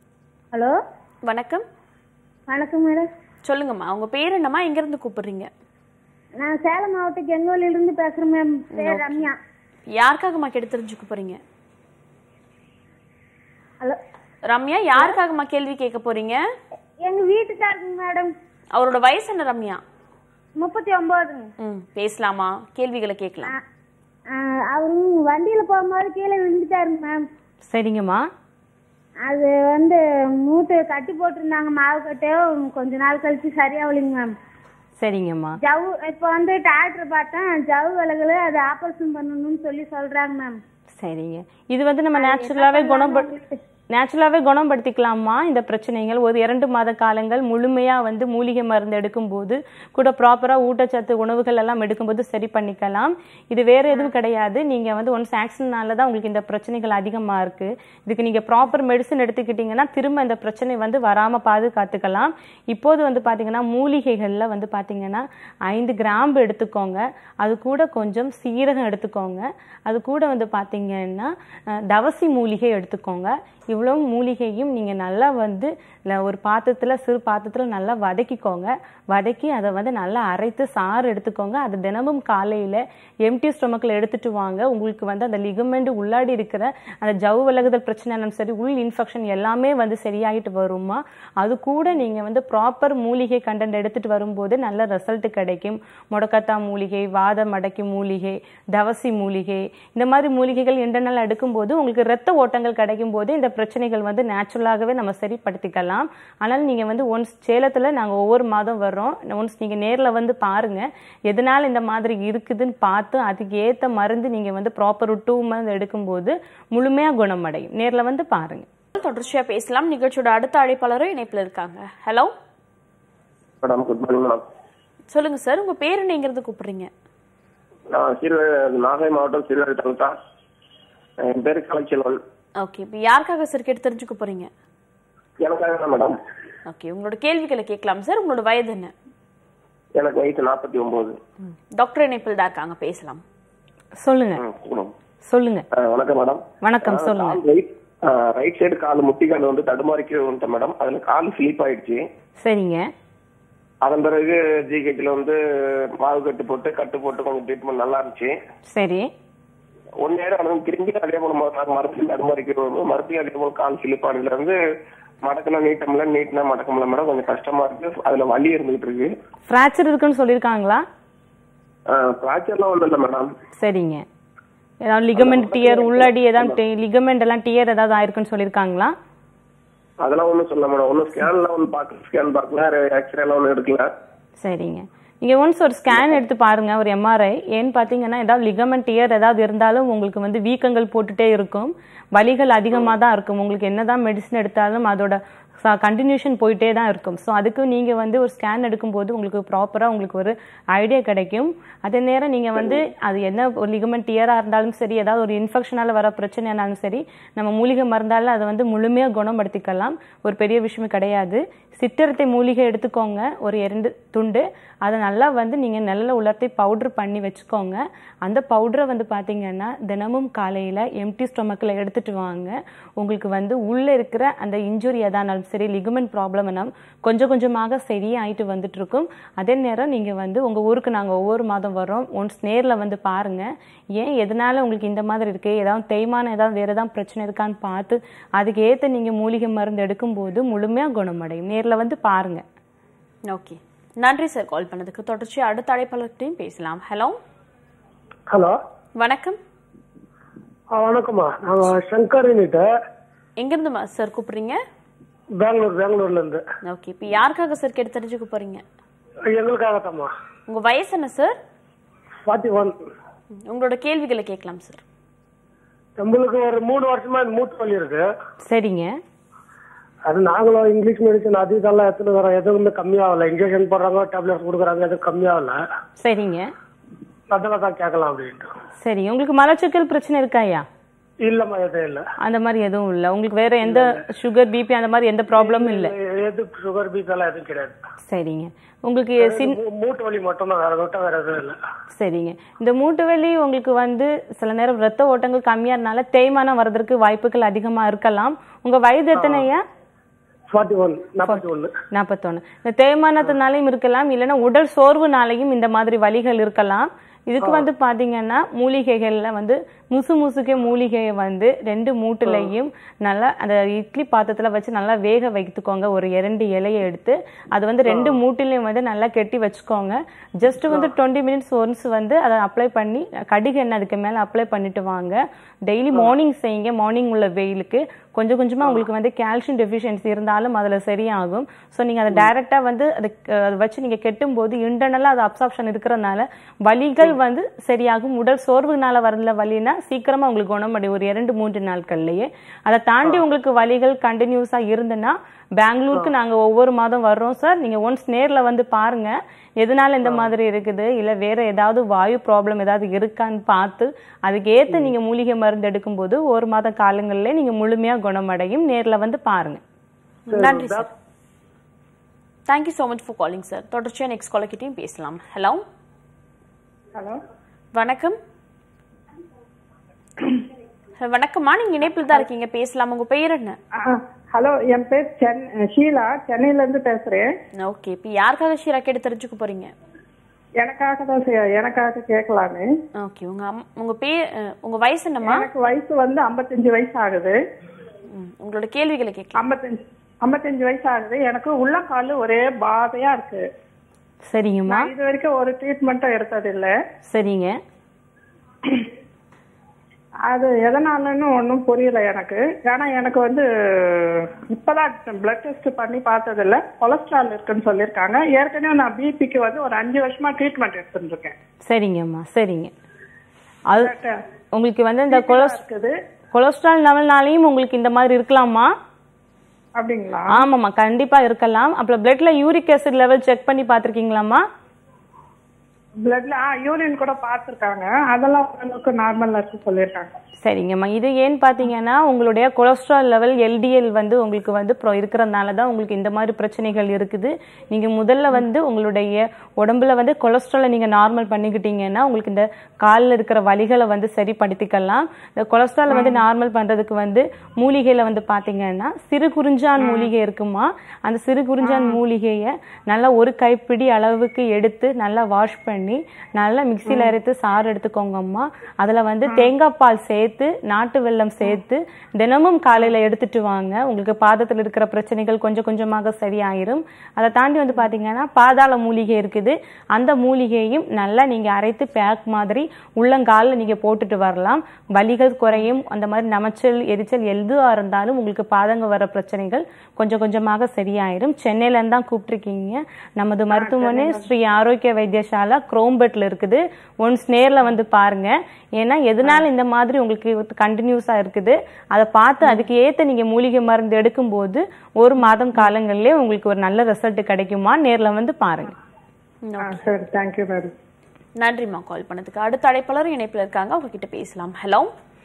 ஹலோ வணக்கம் வணக்கம் மேடம் சொல்லுங்கம்மா உங்க பேர் என்னம்மா எங்கேருந்து கூப்பிடுறீங்க நான் சேலம் மாவட்டம் கெங்கோலிலிருந்து பேசுறேன் மேம் பேர் ரம்யா யாருக்காகம்மா கேட்டு தெரிஞ்சுக்க போறீங்க ஹலோ ரம்யா யாருக்காகம்மா கேள்வி கேட்க போறீங்க எங்க வீட்டுக்காரங்க மேடம் அவரோட வயசு என்ன ரம்யா முப்பத்தி ஒன்பதுங்க ம் பேசலாமா கேள்விகளை கேட்கலாம் அவரு வண்டியில போகும்போது கீழே விழுந்துட்டாருங்க மேம் சரிங்கம்மா அது வந்து மூட்டை கட்டி போட்டிருந்தாங்க மாவு கட்டு கொஞ்ச நாள் கழிச்சு சரியாகலைங்க மேம் சரிங்கம்மா ஜவு இப்போ வந்து டாக்டர் பார்த்தேன் ஜவு விலகல அது ஆபரேஷன் பண்ணணும்னு சொல்லி சொல்றாங்க மேம் சரிங்க இது வந்து நம்ம நேச்சுரலாகவே குணப்படு நேச்சுரலாகவே குணப்படுத்திக்கலாமா இந்த பிரச்சனைகள் ஒரு இரண்டு மாத காலங்கள் முழுமையாக வந்து மூலிகை மருந்து எடுக்கும்போது கூட ப்ராப்பராக ஊட்டச்சத்து உணவுகள் எல்லாம் எடுக்கும்போது சரி பண்ணிக்கலாம் இது வேற எதுவும் கிடையாது நீங்கள் வந்து ஒன்ஸ் ஆக்சிடென்ட்னால தான் உங்களுக்கு இந்த பிரச்சனைகள் அதிகமாக இருக்குது இதுக்கு நீங்கள் ப்ராப்பர் மெடிசன் எடுத்துக்கிட்டிங்கன்னா திரும்ப இந்த பிரச்சனை வந்து வராமல் பாதுகாத்துக்கலாம் இப்போது வந்து பார்த்தீங்கன்னா மூலிகைகளில் வந்து பார்த்தீங்கன்னா ஐந்து கிராம்பு எடுத்துக்கோங்க அது கூட கொஞ்சம் சீரகம் எடுத்துக்கோங்க அது கூட வந்து பார்த்தீங்கன்னா அஹ், தவசி மூலிகை எடுத்துக்கோங்க இவ்வளோ மூலிகையும் நீங்கள் நல்லா வந்து ல- ஒரு பாத்திரத்தில் சிறு பாத்திரத்தில் நல்லா வதக்கிக்கோங்க வதக்கி அதை வந்து நல்லா அரைத்து சாறு எடுத்துக்கோங்க அது தினமும் காலையில் எம்டி ஸ்டொமக்கில் எடுத்துட்டு வாங்க உங்களுக்கு வந்து அந்த லிகமெண்ட் உள்ளாடி இருக்கிற அந்த ஜவ்வு விலகுதல் பிரச்சனைனாலும் சரி உள் இன்ஃபெக்ஷன் எல்லாமே வந்து சரியாயிட்டு வருமா அது கூட நீங்கள் வந்து ப்ராப்பர் மூலிகை கண்டென்ட் எடுத்துட்டு வரும்போது நல்ல ரிசல்ட் கிடைக்கும் முடக்கத்தா மூலிகை வாதம் அடைக்கும் மூலிகை தவசி மூலிகை இந்த மாதிரி மூலிகைகள் இன்டர்னல் எடுக்கும்போது உங்களுக்கு ரத்த ஓட்டங்கள் கிடைக்கும் போது இந்த பிரச்சனைகள் வந்து நேச்சுரலாகவே நம்ம சரிப்படுத்திக்கலாம் ஆனால் நீங்கள் வந்து ஒன்ஸ் சேலத்தில் நாங்கள் ஒவ்வொரு மாதம் வர்றோம் ஒன்ஸ் நீங்கள் நேரில் வந்து பாருங்கள் எதனால் இந்த மாதிரி இருக்குதுன்னு பார்த்து அதுக்கு ஏற்ற மருந்து நீங்கள் வந்து ப்ராப்பர் டூ மந்த் எடுக்கும்போது முழுமையாக குணமடையும் நேரில் வந்து பாருங்கள் தொடர்ச்சியா பேசலாம் நிகழ்ச்சியோட அடுத்த அழைப்பாளரும் இணைப்பில் இருக்காங்க hello madam good morning madam சொல்லுங்க சார் உங்க பேர் என்ன எங்கிருந்து கூப்பிடுறீங்க நான் சீர்வே நாகை மாவட்டம் சீர்வேலை தாலுக்கா என் பேர் கலைச்செல்வன் ஓகே இப்போ யாருக்காக சார் கேட்டு தெரிஞ்சுக்க போறீங்க எனக்காக தான் மேடம் ஓகே உங்களோட கேள்விகளை கேட்கலாம் சார் உங்களோட வயது என்ன எனக்கு வயசு நாற்பத்தி ஒன்பது டாக்டர் இணைப்பில் தான் இருக்காங்க பேசலாம் சொல்லுங்க சொல்லுங்க வணக்கம் மேடம் வணக்கம் சொல்லுங்க ரைட் ரைட் சைடு கால் முட்டி கால் வந்து தடுமாறிக்க வந்துட்டேன் மேடம் அதுல கால் ஸ்லீப் ஆயிடுச்சு சரிங்க அதன் பிறகு ஜிஹெச்ல வந்து மாவு கட்டு போட்டு கட்டு போட்டு கொஞ்சம் ட்ரீட்மெண்ட் நல்லா இருந்துச்சு சரி ஒன் இயர் ஆனது திரும்பி அதே போல ம- மறுபடியும் அது மாதிரி இருக்கிறது மறுபடியும் அதே போல கால் சிலிப்பாடுல இருந்து மடக்கணும் நீட்டம்ல நீட்டினா மடக்கம்ல மேடம் கொஞ்சம் கஷ்டமா இருக்கு அதுல வலி இருந்துகிட்டு இருக்கு ஃப்ராக்சர் இருக்குன்னு சொல்லியிருக்காங்களா ஃபிராக்சர்லாம் ஒண்ணும் இல்லை மேடம் சரிங்க ஏதாவது லிகமெண்ட் டியர் உள்ளடி ஏதாவது லிகமெண்ட் எல்லாம் டியர் ஏதாவது ஆயிருக்குன்னு சொல்லியிருக்காங்களா அதெல்லாம் ஒண்ணும் சொல்ல மேடம் ஒன்னும் ஸ்கேன்லாம் ஒன்றும் பார்க்க ஸ்கேன் பார்க்கல எக்ஸ்ரே எல்லாம் ஒன்றும் எடுக்கல சரிங்க நீங்கள் ஒன்ஸ் ஒரு ஸ்கேன் எடுத்து பாருங்க ஒரு எம்ஆர்ஐ ஏன்னு பார்த்தீங்கன்னா ஏதாவது லிகமெண்ட் டியர் ஏதாவது இருந்தாலும் உங்களுக்கு வந்து வீக்கங்கள் போட்டுட்டே இருக்கும் வலிகள் அதிகமாக தான் இருக்கும் உங்களுக்கு என்னதான் மெடிசன் எடுத்தாலும் அதோட கண்டினியூஷன் போயிட்டே தான் இருக்கும் ஸோ அதுக்கு நீங்கள் வந்து ஒரு ஸ்கேன் எடுக்கும்போது உங்களுக்கு ப்ராப்பராக உங்களுக்கு ஒரு ஐடியா கிடைக்கும் அதே நேரம் நீங்கள் வந்து அது என்ன ஒரு லிகமெண்ட் டியராக இருந்தாலும் சரி ஏதாவது ஒரு இன்ஃபெக்ஷனால் வர பிரச்சனைனாலும் சரி நம்ம மூலிகை மருந்தால அதை வந்து முழுமையாக குணப்படுத்திக்கலாம் ஒரு பெரிய விஷயம் கிடையாது சிற்றரத்தை மூலிகை எடுத்துக்கோங்க ஒரு இரண்டு துண்டு அதை நல்லா வந்து நீங்கள் நல்ல உலர்த்தி பவுட்ரு பண்ணி வச்சுக்கோங்க அந்த பவுடரை வந்து பார்த்தீங்கன்னா தினமும் காலையில் எம்டி ஸ்டொமக்கில் எடுத்துட்டு வாங்க உங்களுக்கு வந்து உள்ளே இருக்கிற அந்த இன்ஜுரி எதானாலும் சரி லிகமெண்ட் ப்ராப்ளம் எல்லாம் கொஞ்சம் கொஞ்சமாக சரியாயிட்டு வந்துட்டு இருக்கும் அதே நேரம் நீங்கள் வந்து உங்கள் ஊருக்கு நாங்கள் ஒவ்வொரு மாதம் வரோம் ஒன்ஸ் நேரில் வந்து பாருங்கள் ஏன் எதனால உங்களுக்கு இந்த மாதிரி இருக்குது ஏதாவது தேய்மானம் ஏதாவது வேறு ஏதாவது பிரச்சனை இருக்கான்னு பார்த்து அதுக்கு ஏற்ற நீங்கள் மூலிகை மருந்து எடுக்கும்போது முழுமையாக குணமடையும் நேரில் வந்து பாருங்கள் ஓகே நன்றி சார் கால் பண்ணதுக்கு தொடர்ச்சி அடுத்த அழைப்பாளர்கிட்டையும் பேசலாம் ஹலோ ஹலோ வணக்கம் ஆ வணக்கம்மா நாங்கள் சங்கரின்னுட்டு எங்கிருந்து சார் கூப்பிடுறீங்க பெங்களூர் பெங்களூர்லேருந்து ஓகே இப்போ யாருக்காக சார் கேட்டு தெரிஞ்சுக்க போறீங்க எங்களுக்காகத்தாம்மா உங்க வயசு என்ன சார் ஃபார்ட்டி ஒன் உங்களோட கேள்விகளை கேட்கலாம் சார் நம்மளுக்கு ஒரு மூணு வருஷமா இந்த மூட்டு வலி இருக்கு சரிங்க அது நாங்களும் இங்கிலீஷ் மெடிசன் அது இதெல்லாம் எடுத்துட்டு வரோம் எதுவுமே கம்மியாகல இன்ஜெக்ஷன் போடுறாங்க டேப்லெட்ஸ் கொடுக்குறாங்க எதுவும் கம்மியாகல சரிங்க அதெல்லாம் தான் கேட்கலாம் அப்படின்ட்டு சரி உங்களுக்கு மலச்சிக்கல் பிரச்சனை இருக்காயா இல்லைம்மா எதுவும் இல்லை அந்த மாதிரி எதுவும் இல்லை உங்களுக்கு வேற எந்த சுகர் பிபி அந்த மாதிரி எந்த ப்ராப்ளமும் இல்லை எது சுகர் பீப் எல்லாம் எதுவும் கிடையாது சரிங்க உங்களுக்கு சின் மூ- மூட்டு வலி மட்டும்தான் வேற விட்டா வேற எதுவும் இல்லை சரிங்க இந்த மூட்டு வலி உங்களுக்கு வந்து சில நேரம் ரத்த ஓட்டங்கள் கம்மியா இருந்தால தேய்மானம் வர்றதற்கு வாய்ப்புகள் அதிகமா இருக்கலாம் உங்க வயது எத்தனையா ஃபார்ட்டி ஒன் நாற்பத்தி ஒன்று நாற்பத்தொன்னு இந்த தேய்மானத்தினாலையும் இருக்கலாம் இல்லைன்னா உடல் சோர்வுனாலையும் இந்த மாதிரி வலிகள் இருக்கலாம் இதுக்கு வந்து பாத்தீங்கன்னா மூலிகைகள்ல வந்து முசு முசுக்கே மூலிகையை வந்து ரெண்டு மூட்டுலையும் நல்லா அந்த இட்லி பாத்திரத்துல வச்சு நல்லா வேக வைத்துக்கோங்க ஒரு இரண்டு இலையை எடுத்து அது வந்து ரெண்டு மூட்டிலையும் வந்து நல்லா கெட்டி வச்சுக்கோங்க ஜஸ்ட் வந்து டுவெண்ட்டி மினிட்ஸ் ஒன்ஸ் வந்து அதை அப்ளை பண்ணி கடுகு எண்ணெய் அதுக்கு மேல அப்ளை பண்ணிட்டு வாங்க டெய்லி மார்னிங் செய்யுங்க மார்னிங் உள்ள வெயிலுக்கு கொஞ்சம் கொஞ்சமா உங்களுக்கு வந்து கால்சியம் டெஃபிஷியன்சி இருந்தாலும் அதுல சரியாகும் ஸோ நீங்க அதை டைரக்டா வந்து அது அதை வச்சு நீங்க கெட்டும் போது இன்டர்னலா அது அப்சார்ப்ஷன் இருக்கிறதுனால வலிகள் வந்து சரியாகும் உடல் சோர்வுனால வரல வலினா சீக்கிரமா உங்களுக்கு குணமடையும் ஒரு இரண்டு மூன்று நாட்கள்லயே அதை தாண்டி உங்களுக்கு வலிகள் கண்டினியூஸா இருந்துன்னா பெங்களூருக்கு நாங்க ஒவ்வொரு மாதம் வர்றோம் சார் நீங்க ஒன்ஸ் நேர்ல வந்து பாருங்க எதனால இந்த மாதிரி இருக்குது இல்ல வேற ஏதாவது வாயு ப்ராப்ளம் ஏதாவது இருக்கான்னு பார்த்து அதுக்கு ஏத்த நீங்க மூலிகை மருந்து எடுக்கும்போது ஒரு மாத காலங்கள்ல நீங்க முழுமையா குணமடையும் நேர்ல வந்து பாருங்க நன்றி sir thank you so much for calling sir தொடர்ச்சியாக நெக்ஸ்ட் காலர்கிட்டையும் பேசலாம் ஹலோ ஹலோ வணக்கம் வணக்கம்மா நீங்க இணைப்பில் தான் இருக்கீங்க பேசலாம் உங்க பெயர் என்ன ஹலோ என் பேர் சென் ஷீலா சென்னையில இருந்து பேசுறேன் ஓகே இப்போ யாருக்காக ஷீரா கேட்டு தெரிஞ்சுக்க போறீங்க எனக்காக தான் சே- எனக்காக கேட்கலான்னு ஓகே உங்க அம் உங்க பேர் அஹ், உங்க வயசு என்னம்மா எனக்கு வயசு வந்து 55 வயசு ஆகுது ம், உங்களோட கேள்விகளை கேட்கலாம் 55 55 வயசு ஆகுது எனக்கு உள்ளங்கால் ஒரே பாதையா இருக்கு சரிங்கம்மா நான் இது வரைக்கும் ஒரு ட்ரீட்மெண்ட்டும் எடுத்தது இல்ல சரிங்க அது எதனாலன்னு ஒன்றும் புரியல எனக்கு ஏன்னா எனக்கு வந்து இப்பதான் பிளட் டெஸ்ட் பண்ணி பார்த்தது இல்ல கொலஸ்ட்ரால் இருக்குன்னு சொல்லியிருக்காங்க ஏற்கனவே நான் பிபிக்கு வந்து ஒரு அஞ்சு வருஷமா ட்ரீட்மெண்ட் எடுத்துட்டு இருக்கேன் சரிங்கம்மா சரிங்க அது உங்களுக்கு வந்து இந்த BP கொலஸ் இருக்குது கொலஸ்ட்ரால் லெவல்னாலையும் உங்களுக்கு இந்த மாதிரி இருக்கலாமா அப்படிங்களா ஆமாம்மா கண்டிப்பா இருக்கலாம் அப்புறம் பிளட்ல யூரிக் ஆசிட் லெவல் செக் பண்ணி பார்த்திருக்கீங்களாம்மா பிளட்ல ஆ யூரின் கூட பார்த்துருக்காங்க அதெல்லாம் ஓரளவுக்கு நார்மலா இருக்கு சொல்லியிருக்காங்க சரிங்கம்மா இது ஏன்னு பார்த்தீங்கன்னா உங்களுடைய கொலஸ்ட்ரால் லெவல் எல்டிஎல் வந்து உங்களுக்கு வந்து ப்ரோ இருக்கிறதுனால தான் உங்களுக்கு இந்த மாதிரி பிரச்சனைகள் இருக்குது நீங்கள் முதல்ல வந்து உங்களுடைய உடம்புல வந்து கொலஸ்ட்ராலை நீங்கள் நார்மல் பண்ணிக்கிட்டீங்கன்னா உங்களுக்கு இந்த காலில் இருக்கிற வலிகளை வந்து சரிப்படுத்திக்கலாம் இந்த கொலஸ்ட்ராலை வந்து நார்மல் பண்ணுறதுக்கு வந்து மூலிகையில் வந்து பார்த்தீங்கன்னா சிறு குறிஞ்சான் மூலிகை இருக்குமா அந்த சிறு குறிஞ்சான் மூலிகையை நல்லா ஒரு கைப்பிடி அளவுக்கு எடுத்து நல்லா வாஷ் பண்ணி பண்ணி நல்லா மிக்சியில் அரைத்து சாறு எடுத்துக்கோங்கம்மா அதில் வந்து தேங்காய் பால் சேர்த்து நாட்டு வெல்லம் சேர்த்து தினமும் காலையில் எடுத்துட்டு வாங்க உங்களுக்கு பாதத்தில் இருக்கிற பிரச்சனைகள் கொஞ்சம் கொஞ்சமாக சரியாயிரும் அதை தாண்டி வந்து பார்த்தீங்கன்னா பாதாள மூலிகை இருக்குது அந்த மூலிகையும் நல்லா நீங்கள் அரைத்து பேக் மாதிரி உள்ளங்காலில் நீங்கள் போட்டுட்டு வரலாம் வலிகள் குறையும் அந்த மாதிரி நமைச்சல் எரிச்சல் எதுவாக இருந்தாலும் உங்களுக்கு பாதங்க வர பிரச்சனைகள் கொஞ்சம் கொஞ்சமாக சரியாயிரும் சென்னையிலேருந்து தான் கூப்பிட்டுருக்கீங்க நமது மருத்துவமனை ஸ்ரீ ஆரோக்கிய வைத்தியசாலா குரோம்பெட்டில் இருக்குது ஒன்ஸ் நேரில் வந்து பாருங்க ஏன்னா எதனால இந்த மாதிரி உங்களுக்கு கண்டினியூஸாக இருக்குது அதை பார்த்து அதுக்கு ஏற்ற நீங்கள் மூலிகை மருந்து எடுக்கும்போது ஒரு மாதம் காலங்களிலே உங்களுக்கு ஒரு நல்ல ரிசல்ட் கிடைக்குமா நேரில் வந்து பாருங்க ஆ சரி தேங்க்யூ மேடம் நன்றிம்மா கால் பண்ணதுக்கு அடுத்த அழைப்பாளர் இணைப்பில் இருக்காங்க அவங்க கிட்ட பேசலாம் ஹலோ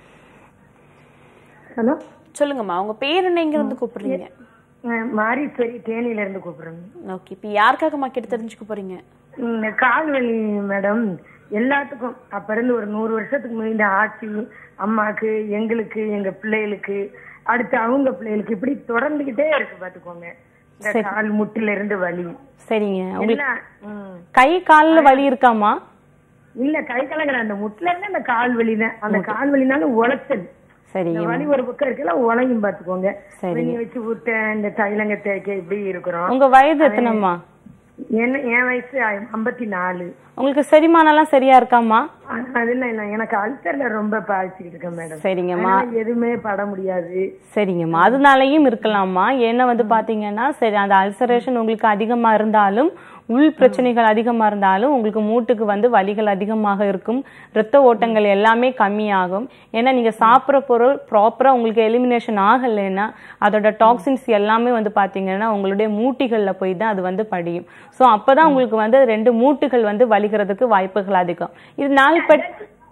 ஹலோ சொல்லுங்கம்மா உங்க பேர் என்ன எங்க இருந்து கூப்பிடுறீங்க மாரீஸ்வரி தேனியில இருந்து கூப்பிடுறேங்க ஓகே இப்போ யாருக்காகம்மா கிட்ட தெரிஞ்சுக்க போறீங்க இந்த கால்வலி மேடம் எல்லாத்துக்கும் அப்ப இருந்து ஒரு நூறு வருஷத்துக்கு முன்னாடி ஆட்சி அம்மாக்கு எங்களுக்கு எங்க பிள்ளைகளுக்கு அடுத்து அவங்க பிள்ளைகளுக்கு இப்படி தொடர்ந்துகிட்டே இருக்கு பாத்துக்கோங்க இந்த கால் முட்டில இருந்து வலி சரிங்க உங்களுக்கு எல்லாம், ம். கை காலில் வலி இருக்காமா இல்ல கை கலங்கல அந்த முட்டில இருந்து அந்த கால் வலி தான் அந்த கால் வலினால உளைச்சல் இந்த சரிங்க வலி ஒரு பக்கம் இருக்குல்ல உலையும் பாத்துக்கோங்க சரிங்க. வெண்ணி வச்சு ஊட்ட இந்த தைலங்க தேய்க்க இப்படி இருக்கிறோம் உங்க வயது எத்தனைம்மா என்ன என் வயசு ஐம்பத்தி நாலு உங்களுக்கு செரிமானம்லாம் சரியா இருக்காமா அதுல இல்ல எனக்கு அல்சர்ல ரொம்ப பாதிச்சுக்கிட்டு இருக்கேன் மேடம் சரிங்கம்மா அதனால எதுவுமே பட முடியாது சரிங்கம்மா அதனாலயும் இருக்கலாமா ஏன்னா வந்து பாத்தீங்கன்னா சரி அந்த அல்சரேஷன் உங்களுக்கு அதிகமா இருந்தாலும் உள் பிரச்சனைகள் அதிகமா இருந்தாலும் உங்களுக்கு மூட்டுக்கு வந்து வலிகள் அதிகமாக இருக்கும் இரத்த ஓட்டங்கள் எல்லாமே கம்மியாகும் ஏன்னா நீங்க சாப்பிட்ற பொருள் ப்ராப்பரா உங்களுக்கு எலிமினேஷன் ஆகலைன்னா அதோட டாக்ஸின்ஸ் எல்லாமே வந்து பாத்தீங்கன்னா உங்களுடைய மூட்டிகள்ல போய் தான் அது வந்து படியும் ஸோ அப்பதான் உங்களுக்கு வந்து ரெண்டு மூட்டுகள் வந்து வலிக்கிறதுக்கு வாய்ப்புகள் அதிகம் இது நாள்பட்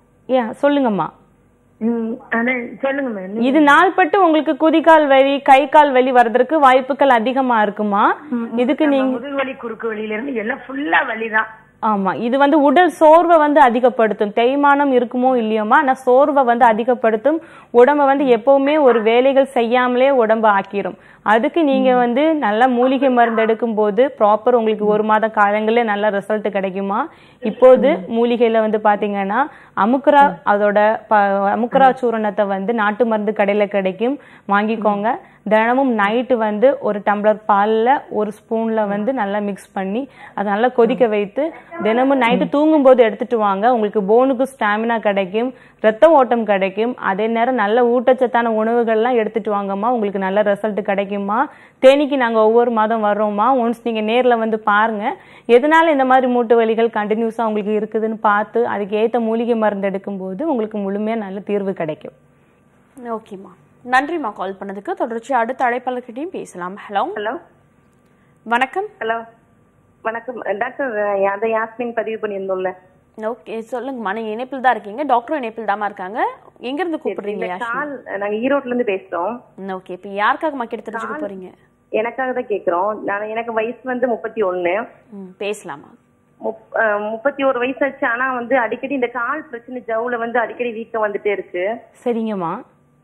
ஏ சொல்லுங்கம்மா ம், அதான் சொல்லுங்க மேடம் இது நாள்பட்டு உங்களுக்கு குதிகால் வலி கை கால் வலி வர்றதுக்கு வாய்ப்புகள் அதிகமா இருக்குமா இதுக்கு நீங்க முதுகு வலி குறுக்கு வலியில இருந்து எல்லாம் ஃபுல்லா வலிதான் ஆமா இது வந்து உடல் சோர்வை வந்து அதிகப்படுத்தும் தேய்மானம் இருக்குமோ இல்லையோமா ஆனா சோர்வை வந்து அதிகப்படுத்தும் உடம்ப வந்து எப்பவுமே ஒரு வேலைகள் செய்யாமலே உடம்ப ஆக்கிரும் அதுக்கு நீங்க வந்து நல்ல மூலிகை மருந்து எடுக்கும் போது ப்ராப்பர் உங்களுக்கு ஒரு மாத காலங்களே நல்ல ரிசல்ட் கிடைக்குமா இப்போது மூலிகையில வந்து பாத்தீங்கன்னா அமுக்குரா அதோட ப- அமுக்குரா சூரணத்தை வந்து நாட்டு மருந்து கடையில கிடைக்கும் வாங்கிக்கோங்க தினமும் நைட்டு வந்து ஒரு டம்ளர் பால்ல ஒரு ஸ்பூன்ல வந்து நல்லா மிக்ஸ் பண்ணி அதை நல்லா கொதிக்க வைத்து தினமும் நைட்டு தூங்கும்போது எடுத்துட்டு வாங்க உங்களுக்கு போனுக்கு ஸ்டாமினா கிடைக்கும் ரத்த ஓட்டம் கிடைக்கும் அதே நேரம் நல்ல ஊட்டச்சத்தான உணவுகள்லாம் எடுத்துட்டு வாங்கம்மா உங்களுக்கு நல்ல ரிசல்ட் கிடைக்குமா தேனிக்கு நாங்க ஒவ்வொரு மாதம் வர்றோம்மா ஒன்ஸ் நீங்க நேர்ல வந்து பாருங்க எதனால இந்த மாதிரி மூட்டு வலிகள் கண்டினியூஸா உங்களுக்கு இருக்குதுன்னு பார்த்து அதுக்கு ஏத்த மூலிகை மருந்து எடுக்கும்போது உங்களுக்கு முழுமையா நல்ல தீர்வு கிடைக்கும் ஓகேம்மா நன்றிம்மா கால் பண்ணதுக்கு தொடர்ச்சி அடுத்த அழைப்பாளர்கிட்டயும் பேசலாம் ஹலோ ஹலோ வணக்கம் ஹலோ வணக்கம் டாக்டர் அதை யாஸ்மின் பதிவு பண்ணியிருந்தோம்ல ஓகே சொல்லுங்கம்மா நீங்க இணைப்பில் தான் இருக்கீங்க டாக்டரும் இணைப்பில் தாமா இருக்காங்க எங்க இருந்து கூப்பிடுறீங்க இந்த யாஷினி கால் நாங்க ஈரோட்ல இருந்து பேசுறோம் ஓகே இப்போ யாருக்காகம்மா கிட்ட தெரிஞ்சுக்க போறீங்க எனக்காக தான் கேக்குறோம் நான் எனக்கு வயசு வந்து முப்பத்தி ஒண்ணு ம், பேசலாமா முப்- அஹ், முப்பத்தி ஒரு வயசு ஆச்சு ஆனா வந்து அடிக்கடி இந்த கால் பிரச்சனை ஜவுல வந்து அடிக்கடி வீக்கம் வந்துட்டே இருக்கு சரிங்கம்மா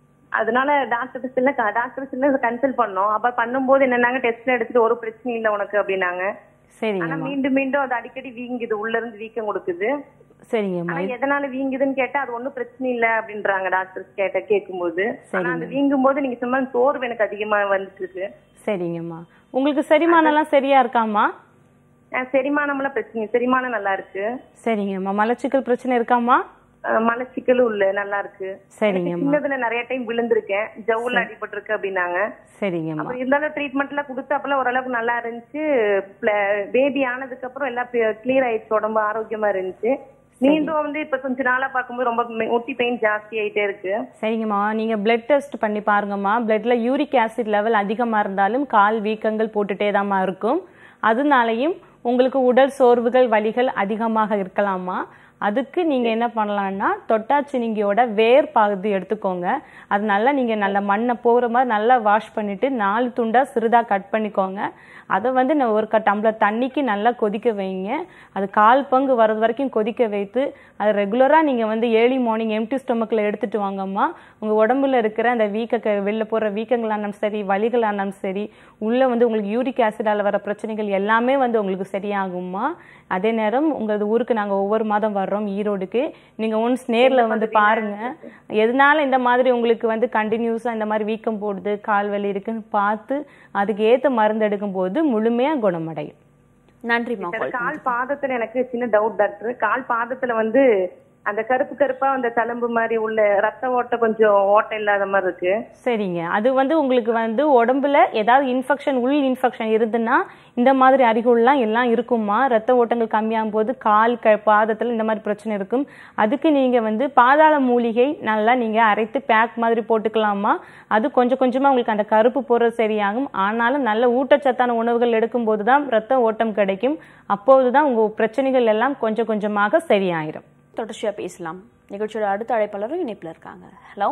அதனால டாக்டர் சில டாக்டர் சில கன்சல்ட் பண்ணோம் அப்ப பண்ணும்போது என்னன்னாங்க டெஸ்ட் எடுத்துட்டு ஒரு பிரச்சனையும் இல்ல உனக்கு அப்படின்னாங்க ஆனா சரிங்கம்மா மீண்டும் மீண்டும் அது அடிக்கடி வீங்குது உள்ள இருந்து வீக்கம் கொடுக்குது சரிங்கம்மா ஆனா எதனால வீங்குதுன்னு கேட்டா அது ஒண்ணும் பிரச்சனை இல்ல அப்படின்றாங்க டாக்டர் கேட்ட கேட்கும்போது ஆனா சரிங்க. அந்த வீங்கும் போது நீங்க சொன்ன சோர்வு எனக்கு அதிகமா வந்துட்டு இருக்கு சரிங்கம்மா உங்களுக்கு செரிமானம்லாம் சரியா இருக்காம்மா அஹ் செரிமானம்லாம் பிரச்சனை இல்ல. செரிமானம் நல்லா இருக்கு சரிங்கம்மா மலச்சிக்கல் பிரச்சனை இருக்காம்மா அஹ் மலச்சிக்கலும் இல்ல நல்லா இருக்கு சரிங்கம்மா சின்னதுல நிறைய டைம் விழுந்திருக்கேன் ஜவுல அடிபட்டிருக்கு அப்படின்னாங்க சரிங்கம்மா அப்புறம் இருந்தாலும் ட்ரீட்மெண்ட் எல்லாம் கொடுத்து அப்பெல்லாம் ஓரளவுக்கு நல்லா இருந்துச்சு பேபி ஆனதுக்கு அப்புறம் எல்லாம் கிளியர் ஆயிடுச்சு உடம்பு ஆரோக்கியமா இருந்துச்சு மீண்டும் வந்து இப்ப கொஞ்ச நாளா பார்க்கும்போது ரொம்ப மெ- முட்டி பெயின் ஜாஸ்தி ஆயிட்டே இருக்கு சரிங்கம்மா நீங்க பிளட் டெஸ்ட் பண்ணி பாருங்கம்மா பிளட்ல யூரிக் ஆசிட் லெவல் அதிகமா இருந்தாலும் கால் வீக்கங்கள் போட்டுட்டே தாம்மா இருக்கும் அதனாலையும் உங்களுக்கு உடல் சோர்வுகள் வலிகள் அதிகமாக இருக்கலாமா அதுக்கு நீங்கள் என்ன பண்ணலாம்னா தொட்டாச்சினிங்கியோட வேர் பகுதி எடுத்துக்கோங்க அது நல்லா நீங்கள் நல்ல மண்ணை போகிற மாதிரி நல்லா வாஷ் பண்ணிவிட்டு நாலு துண்டாக சிறிதாக கட் பண்ணிக்கோங்க அதை வந்து நான் ஒரு க டம்ளர் தண்ணிக்கு நல்லா கொதிக்க வைங்க அது கால் பங்கு வர்றது வரைக்கும் கொதிக்க வைத்து அது ரெகுலராக நீங்கள் வந்து ஏர்லி மார்னிங் எம்டி ஸ்டொமக்கில் எடுத்துகிட்டு வாங்கம்மா உங்கள் உடம்புல இருக்கிற அந்த வீக்க வெளில போகிற வீக்கங்களானாலும் சரி வலிகளானாலும் சரி உள்ளே வந்து உங்களுக்கு யூரிக் ஆசிடால் வர பிரச்சனைகள் எல்லாமே வந்து உங்களுக்கு சரியாகும்மா அதே நேரம் உங்களது ஊருக்கு நாங்கள் ஒவ்வொரு மாதம் வர்றோம் ஈரோடுக்கு நீங்கள் ஒன்ஸ் நேரில் வந்து பாருங்கள் எதனால இந்த மாதிரி உங்களுக்கு வந்து கண்டினியூஸாக இந்த மாதிரி வீக்கம் போடுது கால் வலி இருக்குன்னு பார்த்து அதுக்கு ஏற்ற மருந்து எடுக்கும்போது முழுமையாக குணமடையும் நன்றிம்மா கால் கால் பாதத்துல எனக்கு சின்ன டவுட் டாக்டர் கால் பாதத்துல வந்து அந்த கருப்பு கருப்பா அந்த தழும்பு மாதிரி உள்ள ரத்த ஓட்ட கொஞ்சம் ஓட்டை இல்லாத மாதிரி இருக்கு சரிங்க அது வந்து உங்களுக்கு வந்து உடம்புல ஏதாவது இன்ஃபெக்ஷன் உள் இன்ஃபெக்ஷன் இருந்துன்னா இந்த மாதிரி அறிகுறிலாம் எல்லாம் இருக்குமா ரத்த ஓட்டங்கள் கம்மியாகும் போது கால் க பாதத்தில் இந்த மாதிரி பிரச்சனை இருக்கும் அதுக்கு நீங்கள் வந்து பாதாள மூலிகை நல்லா நீங்கள் அரைத்து பேக் மாதிரி போட்டுக்கலாமா அது கொஞ்சம் கொஞ்சமாக உங்களுக்கு அந்த கருப்பு போகிறது சரியாகும் ஆனாலும் நல்ல ஊட்டச்சத்தான உணவுகள் எடுக்கும்போது தான் ரத்த ஓட்டம் கிடைக்கும் அப்போது தான் உங்கள் பிரச்சனைகள் எல்லாம் கொஞ்சம் கொஞ்சமாக சரியாயிரும் தொடர்ச்சியா பேசலாம் நிகழ்ச்சியோட அடுத்த அழைப்பாளரும் இணைப்புல இருக்காங்க ஹலோ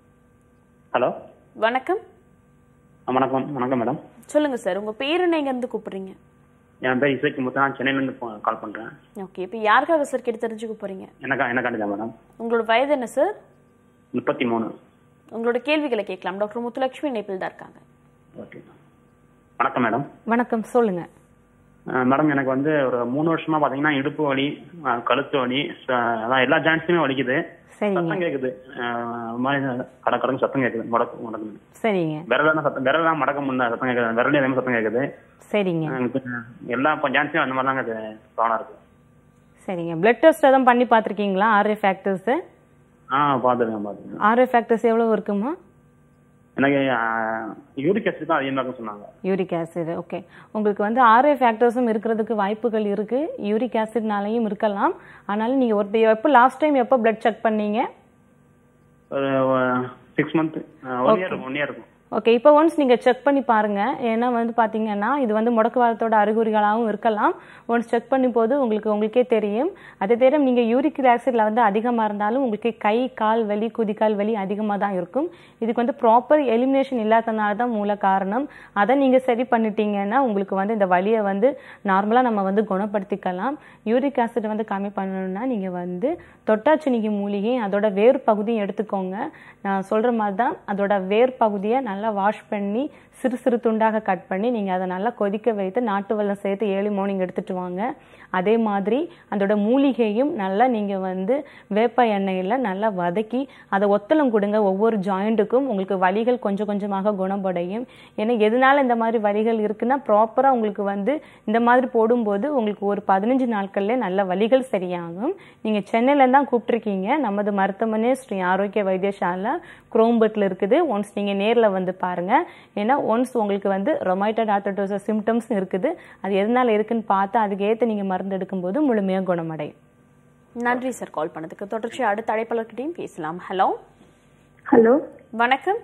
ஹலோ வணக்கம் வணக்கம் வணக்கம் மேடம் சொல்லுங்க சார் உங்க பேர் என்ன எங்க இருந்து கூப்பிடுறீங்க என் பேர் இசைக்கு முத்து நான் சென்னையிலேருந்து கால் பண்ணுறேன் ஓகே இப்போ யாருக்காக சார் கேட்டு தெரிஞ்சுக்க போறீங்க எனக்கா எனக்காண்டி தான் மேடம் உங்களோட வயது என்ன சார் முப்பத்தி மூணு உங்களோட கேள்விகளை கேட்கலாம் டாக்டர் முத்துலட்சுமி இணைப்பில் தான் இருக்காங்க ஓகே வணக்கம் மேடம் வணக்கம் சொல்லுங்கள் அஹ் மேடம் எனக்கு வந்து ஒரு மூணு வருஷமா பாத்தீங்கன்னா இடுப்பு வலி அஹ் கழுத்து வலி ச- அதான் எல்லா ஜாயின்ஸுமே வலிக்குது சரிங்க சத்தம் கேக்குது அஹ் ஒரு மாதிரி கட கடக்கு சத்தம் கேக்குது முடக்கு முடக்கு சரிங்க விரலாம் சத்தம் விரலாம் மடக்க முடியல சத்தம் கேக்குது விரல் எதுவுமே சத்தம் கேக்குது சரிங்க எனக்கு எல்லா ஜாயின்ஸும் அந்த மாதிரி தாங்க ப்ராப்ளம் இருக்கு சரிங்க பிளட் டெஸ்ட் எதுவும் பண்ணி பார்த்துருக்கீங்களா ஆர்ஏ ஃபேக்டர்ஸு ஆ பாத்துருக்கேன் பாத்துருக்கேன் ஆர்ஏ ஃபேக்டர்ஸ் எவ்வளோ இருக்குமா எனக்கு யூரிக் ஆசிட் தான் அதிகமாக இருக்குன்னு சொன்னாங்க யூரிக் ஆசிட் ஓகே உங்களுக்கு வந்து ஆர்ஏ ஃபேக்டர்ஸும் இருக்கிறதுக்கு வாய்ப்புகள் இருக்குது யூரிக் ஆசிட்னாலையும் இருக்கலாம் ஆனாலும் நீங்கள் ஒரு எப்போ லாஸ்ட் டைம் எப்போ பிளட் செக் பண்ணீங்க ஒரு six month one year one year இருக்கும் ஓகே இப்போ ஒன்ஸ் நீங்கள் செக் பண்ணி பாருங்க ஏன்னா வந்து பார்த்தீங்கன்னா இது வந்து முடக்குவாதத்தோட அறிகுறிகளாகவும் இருக்கலாம் ஒன்ஸ் செக் பண்ணும் போது உங்களுக்கு உங்களுக்கே தெரியும் அதே நேரம் நீங்கள் யூரிக் ஆசிட்ல வந்து அதிகமாக இருந்தாலும் உங்களுக்கு கை கால் வலி குதிக்கால் வலி அதிகமாக தான் இருக்கும் இதுக்கு வந்து ப்ராப்பர் எலிமினேஷன் இல்லாதனால தான் மூல காரணம் அதை நீங்கள் சரி பண்ணிட்டீங்கன்னா உங்களுக்கு வந்து இந்த வலியை வந்து நார்மலாக நம்ம வந்து குணப்படுத்திக்கலாம் யூரிக் ஆசிட் வந்து கம்மி பண்ணணும்னா நீங்கள் வந்து தொட்டாச்சினிக்கு மூலிகை அதோட வேர் பகுதியும் எடுத்துக்கோங்க நான் சொல்கிற மாதிரி தான் அதோட வேர் பகுதியை நல்லா வாஷ் பண்ணி சிறு சிறு துண்டாக கட் பண்ணி நீங்கள் அதை நல்லா கொதிக்க வைத்து நாட்டு வெல்லம் சேர்த்து ஏழு மார்னிங் எடுத்துட்டு வாங்க அதே மாதிரி அதோட மூலிகையும் நல்லா நீங்கள் வந்து வேப்ப எண்ணெயில் நல்லா வதக்கி அதை ஒத்தலம் கொடுங்க ஒவ்வொரு ஜாயிண்ட்டுக்கும் உங்களுக்கு வலிகள் கொஞ்சம் கொஞ்சமாக குணப்படையும் ஏன்னா எதனால இந்த மாதிரி வலிகள் இருக்குன்னா ப்ராப்பராக உங்களுக்கு வந்து இந்த மாதிரி போடும்போது உங்களுக்கு ஒரு பதினஞ்சு நாட்கள்லேயே நல்ல வலிகள் சரியாகும் நீங்கள் சென்னையில தான் கூப்பிட்ருக்கீங்க நமது மருத்துவமனை ஸ்ரீ ஆரோக்கிய வைத்தியசாலை குரோம்பட்டில் இருக்குது ஒன்ஸ் நீங்கள் நேரில் வந்து பாருங்கள் ஏன்னா ஒன்ஸ் உங்களுக்கு வந்து ரொமைட்டட் ஆர்த்தோட்டோசஸ் சிம்டம்ஸ் இருக்குது அது எதனால இருக்குன்னு பார்த்து அதுக்கு ஏற்ற நீங்கள் மருந்து எடுக்கும்போது முழுமையாக குணமடையும் நன்றி சார் கால் பண்ணதுக்கு தொடர்ச்சி அடுத்த அழைப்பாளர்கிட்டையும் பேசலாம் ஹலோ ஹலோ வணக்கம்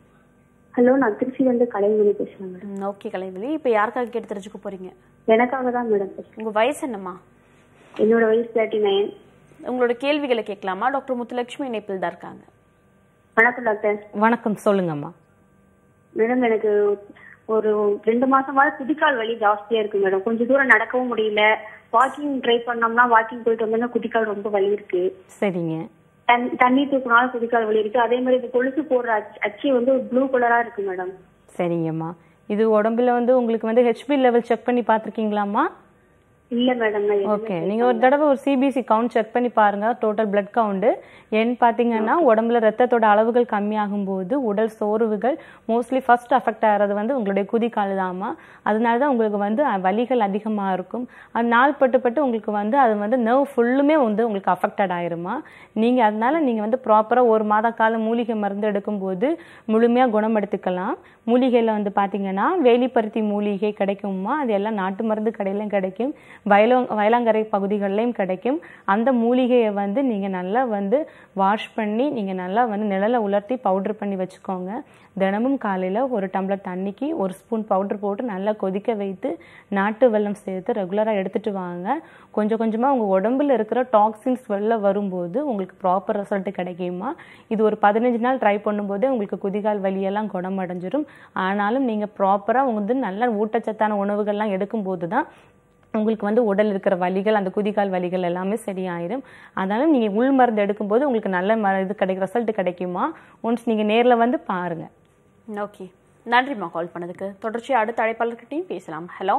ஹலோ நான் திருச்சியிலேருந்து கலைமணி பேசுகிறேன் மேடம் ஓகே கலைவெளி இப்போ யாருக்காக கேட்டு தெரிஞ்சுக்க போறீங்க எனக்காக தான் மேடம் பேசுகிறேன் உங்க வயசு என்னம்மா என்னோட வயசு தேர்ட்டி நைன் உங்களோட கேள்விகளை கேட்கலாமா டாக்டர் முத்துலட்சுமி இணைப்பில் தான் இருக்காங்க வணக்கம் டாக்டர் வணக்கம் சொல்லுங்கம்மா மேடம் எனக்கு ஒரு ரெண்டு மாசமாவது குதிக்கால் வலி ஜாஸ்தியா இருக்கு மேடம் கொஞ்ச தூரம் நடக்கவும் முடியல வாக்கிங் ட்ரை பண்ணோம்னா வாக்கிங் போயிட்டு வந்தோம்னா குதிக்கால் ரொம்ப வலி இருக்கு சரிங்க தண்- தண்ணி தூக்கினாலும் குதிக்கால் வலி இருக்கு அதே மாதிரி இந்த கொலுசு போடுற அச்சு- அச்சு வந்து ப்ளூ கலரா இருக்கு மேடம் சரிங்கம்மா இது உடம்புல வந்து உங்களுக்கு வந்து ஹெச்பி லெவல் செக் பண்ணி பார்த்துருக்கீங்களாம்மா இல்ல மேடம் நான் எதுவுமே ஓகே நீங்கள் ஒரு தடவை ஒரு சிபிசி கவுண்ட் செக் பண்ணி பாருங்க டோட்டல் பிளட் கவுண்ட் ஏன்னு பார்த்தீங்கன்னா உடம்புல ரத்தத்தோட அளவுகள் கம்மியாகும் போது உடல் சோர்வுகள் மோஸ்ட்லி ஃபர்ஸ்ட் அஃபெக்ட் ஆகிறது வந்து உங்களுடைய குதிக்கால் தாம்மா அதனால தான் உங்களுக்கு வந்து அஹ், வலிகள் அதிகமாக இருக்கும் அது நாள் பட்டு பட்டு உங்களுக்கு வந்து அது வந்து நர்வ் ஃபுல்லுமே வந்து உங்களுக்கு அஃபெக்டட் ஆயிருமா நீங்கள் அதனால நீங்கள் வந்து ப்ராப்பராக ஒரு மாத காலம் மூலிகை மருந்து எடுக்கும்போது முழுமையாக குணப்படுத்திக்கலாம் மூலிகையில் வந்து பார்த்தீங்கன்னா வேலிப்பருத்தி மூலிகை கிடைக்குமா அது எல்லாம் நாட்டு மருந்து கடையிலும் கிடைக்கும் வயலோ வயலாங்கரை பகுதிகளிலையும் கிடைக்கும் அந்த மூலிகையை வந்து நீங்கள் நல்லா வந்து வாஷ் பண்ணி நீங்கள் நல்லா வந்து நிழலை உலர்த்தி பவுடர் பண்ணி வச்சுக்கோங்க தினமும் காலையில் ஒரு டம்ளர் தண்ணிக்கு ஒரு ஸ்பூன் பவுடர் போட்டு நல்லா கொதிக்க வைத்து நாட்டு வெல்லம் சேர்த்து ரெகுலராக எடுத்துகிட்டு வாங்க கொஞ்சம் கொஞ்சமாக உங்கள் உடம்புல இருக்கிற டாக்ஸின்ஸ் வெளில வரும்போது உங்களுக்கு ப்ராப்பர் ரிசல்ட் கிடைக்குமா இது ஒரு பதினஞ்சு நாள் ட்ரை பண்ணும்போதே உங்களுக்கு குதிகால் வலியெல்லாம் குணமடைஞ்சிரும் ஆனாலும் நீங்கள் ப்ராப்பராக வந்து நல்ல ஊட்டச்சத்தான உணவுகள்லாம் எடுக்கும்போது தான் உங்களுக்கு வந்து உடல் இருக்கிற வலிகள் அந்த குதிகால் வலிகள் எல்லாமே சரியாயிடும் அதனால நீங்கள் உள் மருந்து எடுக்கும்போது உங்களுக்கு நல்ல ம இது கிடைக்கும் ரிசல்ட் கிடைக்குமா ஒன்ஸ் நீங்கள் நேரில் வந்து பாருங்கள் ஓகே நன்றிம்மா கால் பண்ணதுக்கு தொடர்ச்சி அடுத்த அழைப்பாளர்கிட்டையும் பேசலாம் ஹலோ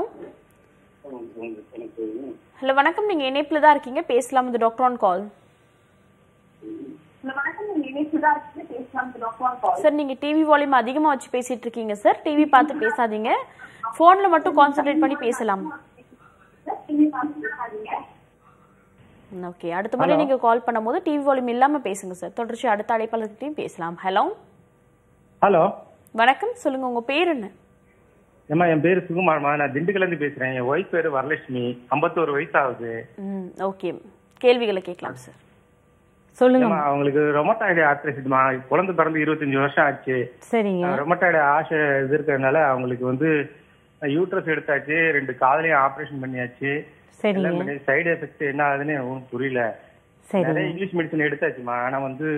ஹலோ வணக்கம் நீங்க இணைப்புல தான் இருக்கீங்க பேசலாம் இது டாக்டர் ஆன் கால் சார் நீங்க டிவி வால்யூம் அதிகமா வச்சு பேசிட்டு இருக்கீங்க சார் டிவி பார்த்து பேசாதீங்க போன்ல மட்டும் கான்சென்ட்ரேட் பண்ணி பேசலாம் ஓகே அடுத்த முறை நீங்க கால் பண்ணும்போது டிவி வால்யூம் இல்லாம பேசுங்க சார் தொடர்ச்சி அடுத்த அழைப்பாளர்கிட்டையும் பேசலாம் ஹலோ ஹலோ வணக்கம் சொல்லுங்க உங்க பேர் என்ன ஏம்மா என் பேரு சுகுமார்மா நான் திண்டுக்கல்ல இருந்து பேசுறேன் என் ஒய்ஃப் பேரு வரலட்சுமி ஐம்பத்தோரு வயசு ஆகுது ம் ஓகே கேள்விகளை கேட்கலாம் சார் சொல்லுங்க ஏம்மா, அவங்களுக்கு ரொமட்டாய்டு ஆர்த்ரைசிஸ்மா குழந்தை பிறந்து இருபத்தஞ்சு வருஷம் ஆச்சு சரிங்க ரொமட்டாய்டு ஆசை இது இருக்கிறதுனால அவங்களுக்கு வந்து யூட்ரஸ் எடுத்தாச்சு ரெண்டு காதலையும் ஆபரேஷன் பண்ணியாச்சு சரிங்க சைடு எஃபெக்ட் என்ன ஆகுதுன்னு ஒன்றும் புரியல சரிங்க. நிறைய இங்கிலீஷ் மெடிசன் எடுத்தாச்சுமா ஆனா வந்து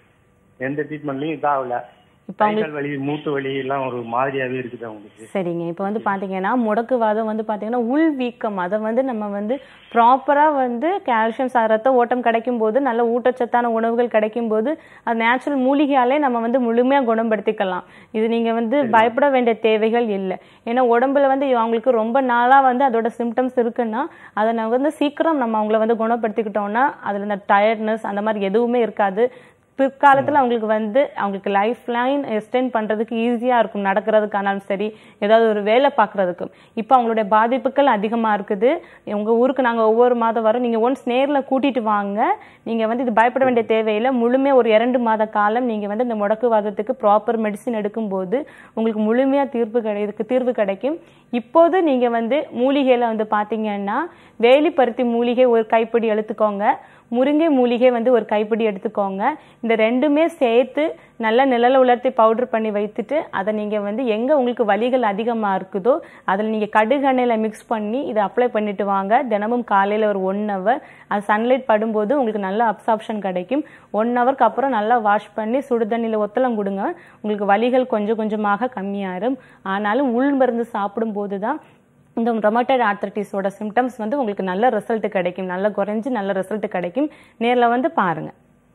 எந்த ட்ரீட்மெண்ட்லயும் இதாகல இப்போ கை கால் வலி மூட்டு வலி எல்லாம் ஒரு மாதிரியாவே இருக்குது அவங்களுக்கு சரிங்க இப்போ வந்து பார்த்தீங்கன்னா முடக்குவாதம் வந்து பார்த்தீங்கன்னா உள் வீக்கம் அதை வந்து நம்ம வந்து ப்ராப்பராக வந்து கால்சியம் ச- ரத்த ஓட்டம் கிடைக்கும் போது நல்ல ஊட்டச்சத்தான உணவுகள் கிடைக்கும் போது அது நேச்சுரல் மூலிகையாலே நம்ம வந்து முழுமையாக குணப்படுத்திக்கலாம் இது நீங்கள் வந்து பயப்பட வேண்டிய தேவைகள் இல்லை ஏன்னா உடம்புல வந்து அவங்களுக்கு ரொம்ப நாளாக வந்து அதோட சிம்டம்ஸ் இருக்குன்னா அதை நம்ம வந்து சீக்கிரம் நம்ம அவங்கள வந்து குணப்படுத்திக்கிட்டோம்னா அதில் இந்த டயர்ட்னஸ் அந்த மாதிரி எதுவுமே இருக்காது பிற்காலத்தில் அவங்களுக்கு வந்து அவங்களுக்கு லைஃப் லைன் எக்ஸ்டெண்ட் பண்ணுறதுக்கு ஈஸியாக இருக்கும் நடக்கிறதுக்கானாலும் சரி ஏதாவது ஒரு வேலை பார்க்குறதுக்கும் இப்போ அவங்களுடைய பாதிப்புகள் அதிகமாக இருக்குது உங்கள் ஊருக்கு நாங்கள் ஒவ்வொரு மாதம் வரோம் நீங்கள் ஒன்ஸ் நேரில் கூட்டிகிட்டு வாங்க நீங்கள் வந்து இது பயப்பட வேண்டிய தேவையில்லை முழுமையாக ஒரு இரண்டு மாத காலம் நீங்கள் வந்து இந்த முடக்குவாதத்துக்கு ப்ராப்பர் மெடிசின் எடுக்கும்போது உங்களுக்கு முழுமையாக தீர்ப்பு கிடை இதுக்கு தீர்வு கிடைக்கும் இப்போது நீங்கள் வந்து மூலிகையில் வந்து பார்த்தீங்கன்னா வேலிப்பருத்தி மூலிகை ஒரு கைப்பிடி எடுத்துக்கோங்க முருங்கை மூலிகை வந்து ஒரு கைப்பிடி எடுத்துக்கோங்க இந்த ரெண்டுமே சேர்த்து நல்லா நிழல உலர்த்தி பவுடர் பண்ணி வைத்துட்டு அதை நீங்கள் வந்து எங்கே உங்களுக்கு வலிகள் அதிகமாக இருக்குதோ அதில் நீங்கள் கடுகெண்ணெயில் மிக்ஸ் பண்ணி இதை அப்ளை பண்ணிட்டு வாங்க தினமும் காலையில் ஒரு ஒன் ஹவர் அது சன்லைட் படும்போது உங்களுக்கு நல்ல அப்சார்ப்ஷன் கிடைக்கும் ஒன் ஹவருக்கு அப்புறம் நல்லா வாஷ் பண்ணி சுடு தண்ணியில் ஒத்தலம் கொடுங்க உங்களுக்கு வலிகள் கொஞ்சம் கொஞ்சமாக கம்மியாயிரும் ஆனாலும் உள் மருந்து சாப்பிடும்போது தான் இந்த ரொமட்டட் ஆர்த்தரைட்டிஸோட சிம்டம்ஸ் வந்து உங்களுக்கு நல்ல ரிசல்ட் கிடைக்கும் நல்ல குறைஞ்சு நல்ல ரிசல்ட் கிடைக்கும் நேரில் வந்து பாருங்க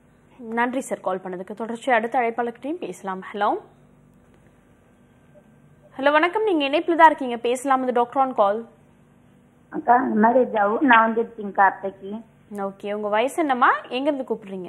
நன்றி சார் கால் பண்ணதுக்கு தொடர்ச்சி அடுத்த அழைப்பாளர்கிட்டையும் பேசலாம் ஹலோ ஹலோ வணக்கம் நீங்க இணைப்புல தான் இருக்கீங்க பேசலாம் இது டாக்டர் ஆன் கால் அக்கா இந்த மாதிரி ஜவு நான் வந்துருச்சுங்க கார்த்தைக்கு ஓகே உங்க வயசு என்னம்மா எங்க இருந்து கூப்பிடுறீங்க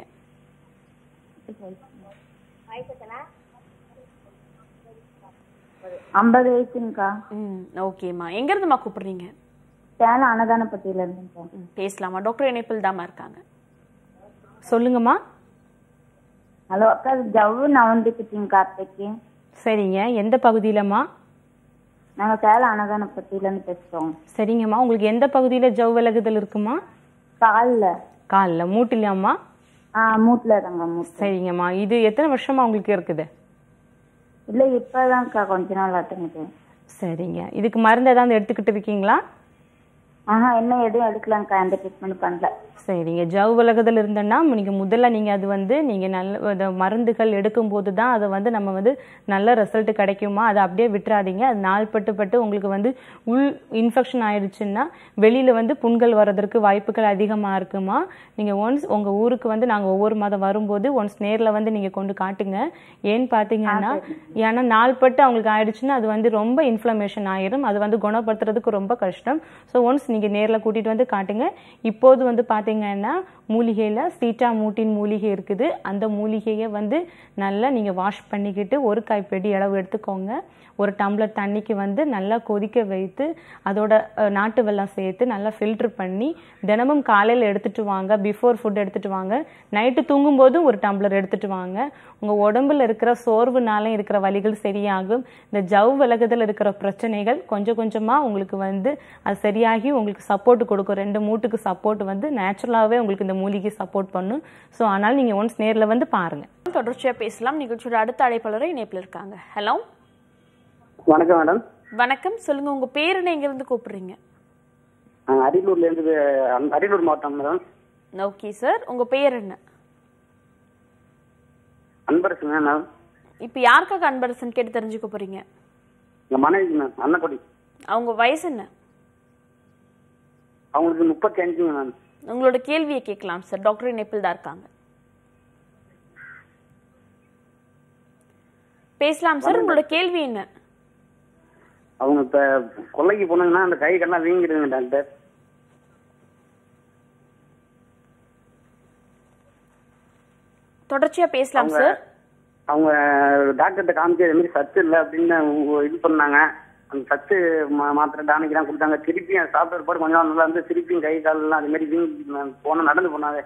ஐம்பது வயசுங்கக்கா ம் ஓகேம்மா எங்க இருந்துமா கூப்பிடுறீங்க சேலம் அன்னதானப்பட்டியில இருந்துங்கக்கா ம், பேசலாமா டாக்டர் இணைப்பில் தாம்மா இருக்காங்க சொல்லுங்கம்மா ஹலோ அக்கா இது ஜவு நான் வந்துருச்சுங்க கார்த்தைக்கு சரிங்க எந்த பகுதியிலம்மா நாங்க சேலம் அன்னதானப்பட்டியில இருந்து பேசுறோம் சரிங்கம்மா உங்களுக்கு எந்த பகுதியில் ஜவ் விலகுதல் இருக்குமா கால்ல காலில் மூட்டிலையாம்மா ஆ மூட்டுல தாங்க மூட்டு சரிங்கம்மா இது எத்தனை வருஷமா உங்களுக்கு இருக்குது இல்ல இப்பதான்க்கா கொஞ்ச நாள் ஆட்டுங்க சரிங்க இதுக்கு மருந்து ஏதாவது எடுத்துக்கிட்டு இருக்கீங்களா ஆஹா என்ன எதுவும் எடுக்கலாம்க்கா எந்த ட்ரீட்மெண்ட் பண்ணல சரிங்க ஜவ் விலகுதல் இருந்தேன்னா நீங்கள் முதல்ல நீங்கள் அது வந்து நீங்கள் நல்ல அது மருந்துகள் எடுக்கும்போது தான் அதை வந்து நம்ம வந்து நல்ல ரிசல்ட் கிடைக்குமா அதை அப்படியே விட்டுறாதீங்க அது நாள் பட்டு பட்டு உங்களுக்கு வந்து உள் இன்ஃபெக்ஷன் ஆயிடுச்சுன்னா வெளியில் வந்து புண்கள் வர்றதற்கு வாய்ப்புகள் அதிகமாக இருக்குமா நீங்கள் ஒன்ஸ் உங்கள் ஊருக்கு வந்து நாங்கள் ஒவ்வொரு மாதம் வரும்போது ஒன்ஸ் நேரில் வந்து நீங்கள் கொண்டு காட்டுங்க ஏன்னு பார்த்தீங்கன்னா ஏன்னா நாள் பட்டு அவங்களுக்கு ஆயிடுச்சுன்னா அது வந்து ரொம்ப இன்ஃப்ளமேஷன் ஆயிரும் அது வந்து குணப்படுத்துறதுக்கு ரொம்ப கஷ்டம் ஸோ ஒன்ஸ் நீங்கள் நேரில் கூட்டிகிட்டு வந்து காட்டுங்க இப்போது வந்து பார்த்தீங்கன்னா மூலிகையில் சீட்டா மூட்டின் மூலிகை இருக்குது அந்த மூலிகையை வந்து நல்லா நீங்கள் வாஷ் பண்ணிக்கிட்டு ஒரு கைப்பிடி அளவு எடுத்துக்கோங்க ஒரு டம்ளர் தண்ணிக்கு வந்து நல்லா கொதிக்க வைத்து அதோட அஹ், நாட்டு வெல்லம் சேர்த்து நல்லா ஃபில்டர் பண்ணி தினமும் காலையில் எடுத்துட்டு வாங்க பிஃபோர் ஃபுட் எடுத்துட்டு வாங்க நைட்டு தூங்கும்போது ஒரு டம்ளர் எடுத்துட்டு வாங்க உங்கள் உடம்புல இருக்கிற சோர்வுனால இருக்கிற வலிகள் சரியாகும் இந்த ஜவ் விலகுதல் இருக்கிற பிரச்சனைகள் கொஞ்சம் கொஞ்சமாக உங்களுக்கு வந்து அது சரியாகி உங்களுக்கு சப்போர்ட் கொடுக்கும் ரெண்டு மூட்டுக்கு சப்போர்ட் வந்து நேச்சுரலாகவே உங்களுக்கு இந்த மூலிகை சப்போர்ட் பண்ணும் ஸோ அதனால் நீங்கள் ஒன்ஸ் நேரில் வந்து பாருங்கள் தொடர்ச்சியா பேசலாம் நிகழ்ச்சியோட அடுத்த அழைப்பாளரை இணைப்பில் இருக்காங்க ஹலோ வணக்கம் மேடம் வணக்கம் சொல்லுங்க உங்க பேர் என்ன எங்க இருந்து கூப்பிடுறீங்க நாங்கள் அரியலூர்ல இருந்து அ- அரியலூர் மாவட்டம் மேடம் ஓகே சார் உங்க பேர் என்ன அன்பரசுங்க மேடம் இப்போ யாருக்காக அன்பரசன் கேட்டு தெரிஞ்சுக்க போறீங்க எங்கள் மனைவி மேம் அன்னக்குடி அவங்க வயசு என்ன அவங்களுக்கு முப்பத்தி அஞ்சுங்க மேம் உங்களோட கேள்வியை கேட்கலாம் சார் டாக்டர் இணைப்பில் தான் இருக்காங்க பேசலாம் சார் உங்களோட கேள்வி என்ன அவங்க இப்போ கொல்லைக்கு போனாங்கன்னா அந்த கை கண்ணா வீங்கிடுங்க டாக்டர் தொடர்ச்சியா பேசலாம் அவங்க சார் அவங்க டாக்டர்கிட்ட காமிச்சு இது மாதிரி சத்து இல்லை அப்படின்னு உ- இது பண்ணாங்க அந்த சத்து மா- மாத்திரை டானிக்கெல்லாம் கொடுத்தாங்க திருப்பியும் அது சாப்பிட்ட பாடு கொஞ்சம் நாள் நல்லா இருந்து திருப்பியும் கை காலெல்லாம் அது மாதிரி வீங்கி மேம் போன நடந்து போனாவே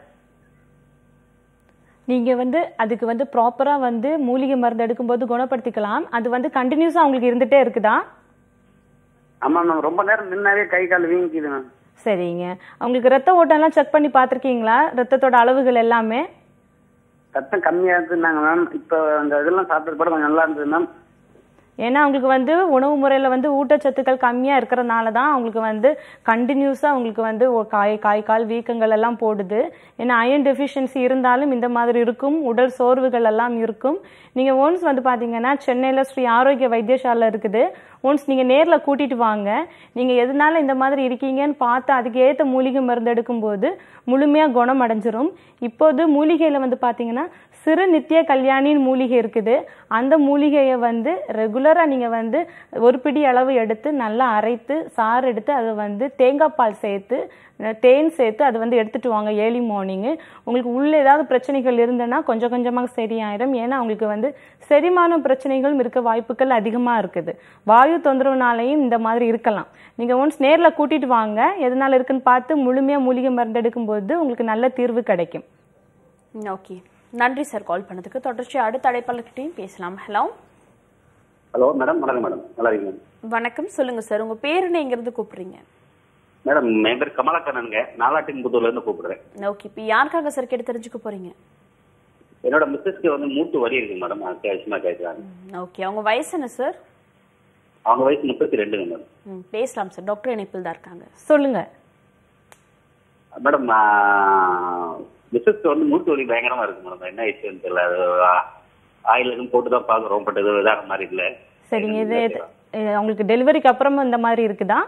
நீங்கள் வந்து அதுக்கு வந்து ப்ராப்பராக வந்து மூலிகை மருந்து எடுக்கும்போது குணப்படுத்திக்கலாம் அது வந்து கண்டினியூஸாக அவங்களுக்கு இருந்துகிட்டே இருக்குதா ஆமா மேம் ரொம்ப நேரம் நின்னாவே கை கால் வீங்கிக்குது மேம் சரிங்க அவங்களுக்கு ரத்த ஓட்டம்லாம் செக் பண்ணி பார்த்துருக்கீங்களா ரத்தத்தோட அளவுகள் எல்லாமே ரத்தம் கம்மியா இருந்தாங்க மேம் இப்போ அந்த இதெல்லாம் சாப்பிட்ட பாடு கொஞ்சம் நல்லா இருந்தது மேம் ஏன்னா அவங்களுக்கு வந்து உணவு முறையில் வந்து ஊட்டச்சத்துக்கள் கம்மியாக இருக்கிறனால தான் அவங்களுக்கு வந்து கண்டினியூஸாக அவங்களுக்கு வந்து ஒரு காய் காய் கால் வீக்கங்கள் எல்லாம் போடுது ஏன்னா அயன் டெஃபிஷியன்சி இருந்தாலும் இந்த மாதிரி இருக்கும் உடல் சோர்வுகள் எல்லாம் இருக்கும் நீங்கள் ஒன்ஸ் வந்து பார்த்தீங்கன்னா சென்னையில் ஸ்ரீ ஆரோக்கிய வைத்தியசாலை இருக்குது ஒன்ஸ் நீங்கள் நேரில் கூட்டிட்டு வாங்க நீங்கள் எதனால இந்த மாதிரி இருக்கீங்கன்னு பார்த்து அதுக்கு ஏற்ற மூலிகை மருந்து எடுக்கும்போது முழுமையாக குணம் அடைஞ்சிரும் இப்போது மூலிகையில் வந்து பார்த்தீங்கன்னா சிறு நித்திய கல்யாணின்னு மூலிகை இருக்குது அந்த மூலிகையை வந்து ரெகுலராக நீங்கள் வந்து ஒரு பிடி அளவு எடுத்து நல்லா அரைத்து சாறு எடுத்து அதை வந்து தேங்காய் பால் சேர்த்து அஹ், தேன் சேர்த்து அதை வந்து எடுத்துட்டு வாங்க ஏர்லி மார்னிங்கு உங்களுக்கு உள்ள ஏதாவது பிரச்சனைகள் இருந்ததுன்னா கொஞ்சம் கொஞ்சமாக சரியாயிடும் ஏன்னா உங்களுக்கு வந்து செரிமான பிரச்சனைகளும் இருக்க வாய்ப்புகள் அதிகமாக இருக்குது வாயு தொந்தரவுனாலையும் இந்த மாதிரி இருக்கலாம் நீங்கள் ஒன்ஸ் நேரில் கூட்டிட்டு வாங்க எதனால இருக்குன்னு பார்த்து முழுமையாக மூலிகை மருந்து எடுக்கும்போது உங்களுக்கு நல்ல தீர்வு கிடைக்கும் ஓகே நன்றி சார் கால் பண்ணதுக்கு தொடர்ச்சி அடுத்த அழைப்பாளர்கிட்டையும் பேசலாம் ஹலோ ஹலோ மேடம் வணக்கம் மேடம் நல்லா இருக்கீங்க வணக்கம் சொல்லுங்க சார் உங்க பேர் என்ன எங்க இருந்து கூப்பிடுறீங்க மேடம் என் பேர் கமலக்கண்ணனுங்க நாலாட்டின் புத்தூர்ல இருந்து கூப்பிடுறேன் ஓகே இப்போ யாருக்காக சார் கேட்டு தெரிஞ்சுக்க போறீங்க என்னோட மிஸ்ஸஸ்க்கு வந்து மூட்டு வலி இருக்கு மேடம் அத்தியாவசியமா கேட்கறாங்க ஓகே அவங்க வயசு என்ன சார் அவங்க வயசு முப்பத்தி ரெண்டுங்க மேடம் ம், பேசலாம் சார் டாக்டர் இணைப்பில் தான் இருக்காங்க சொல்லுங்க மேடம் மிஸ்ஸஸ்க்கு வந்து மூட்டு வலி பயங்கரமா இருக்கு மேடம் என்ன ஆயிடுச்சுன்னு தெரியல அது ஆயில் எதுவும் போட்டு தான் பாக்குறோம் பட் எதுவும் இதான மாதிரி இல்ல சரிங்க இது இது- இது அவங்களுக்கு டெலிவரிக்கு அப்புறமும் இந்த மாதிரி இருக்குதா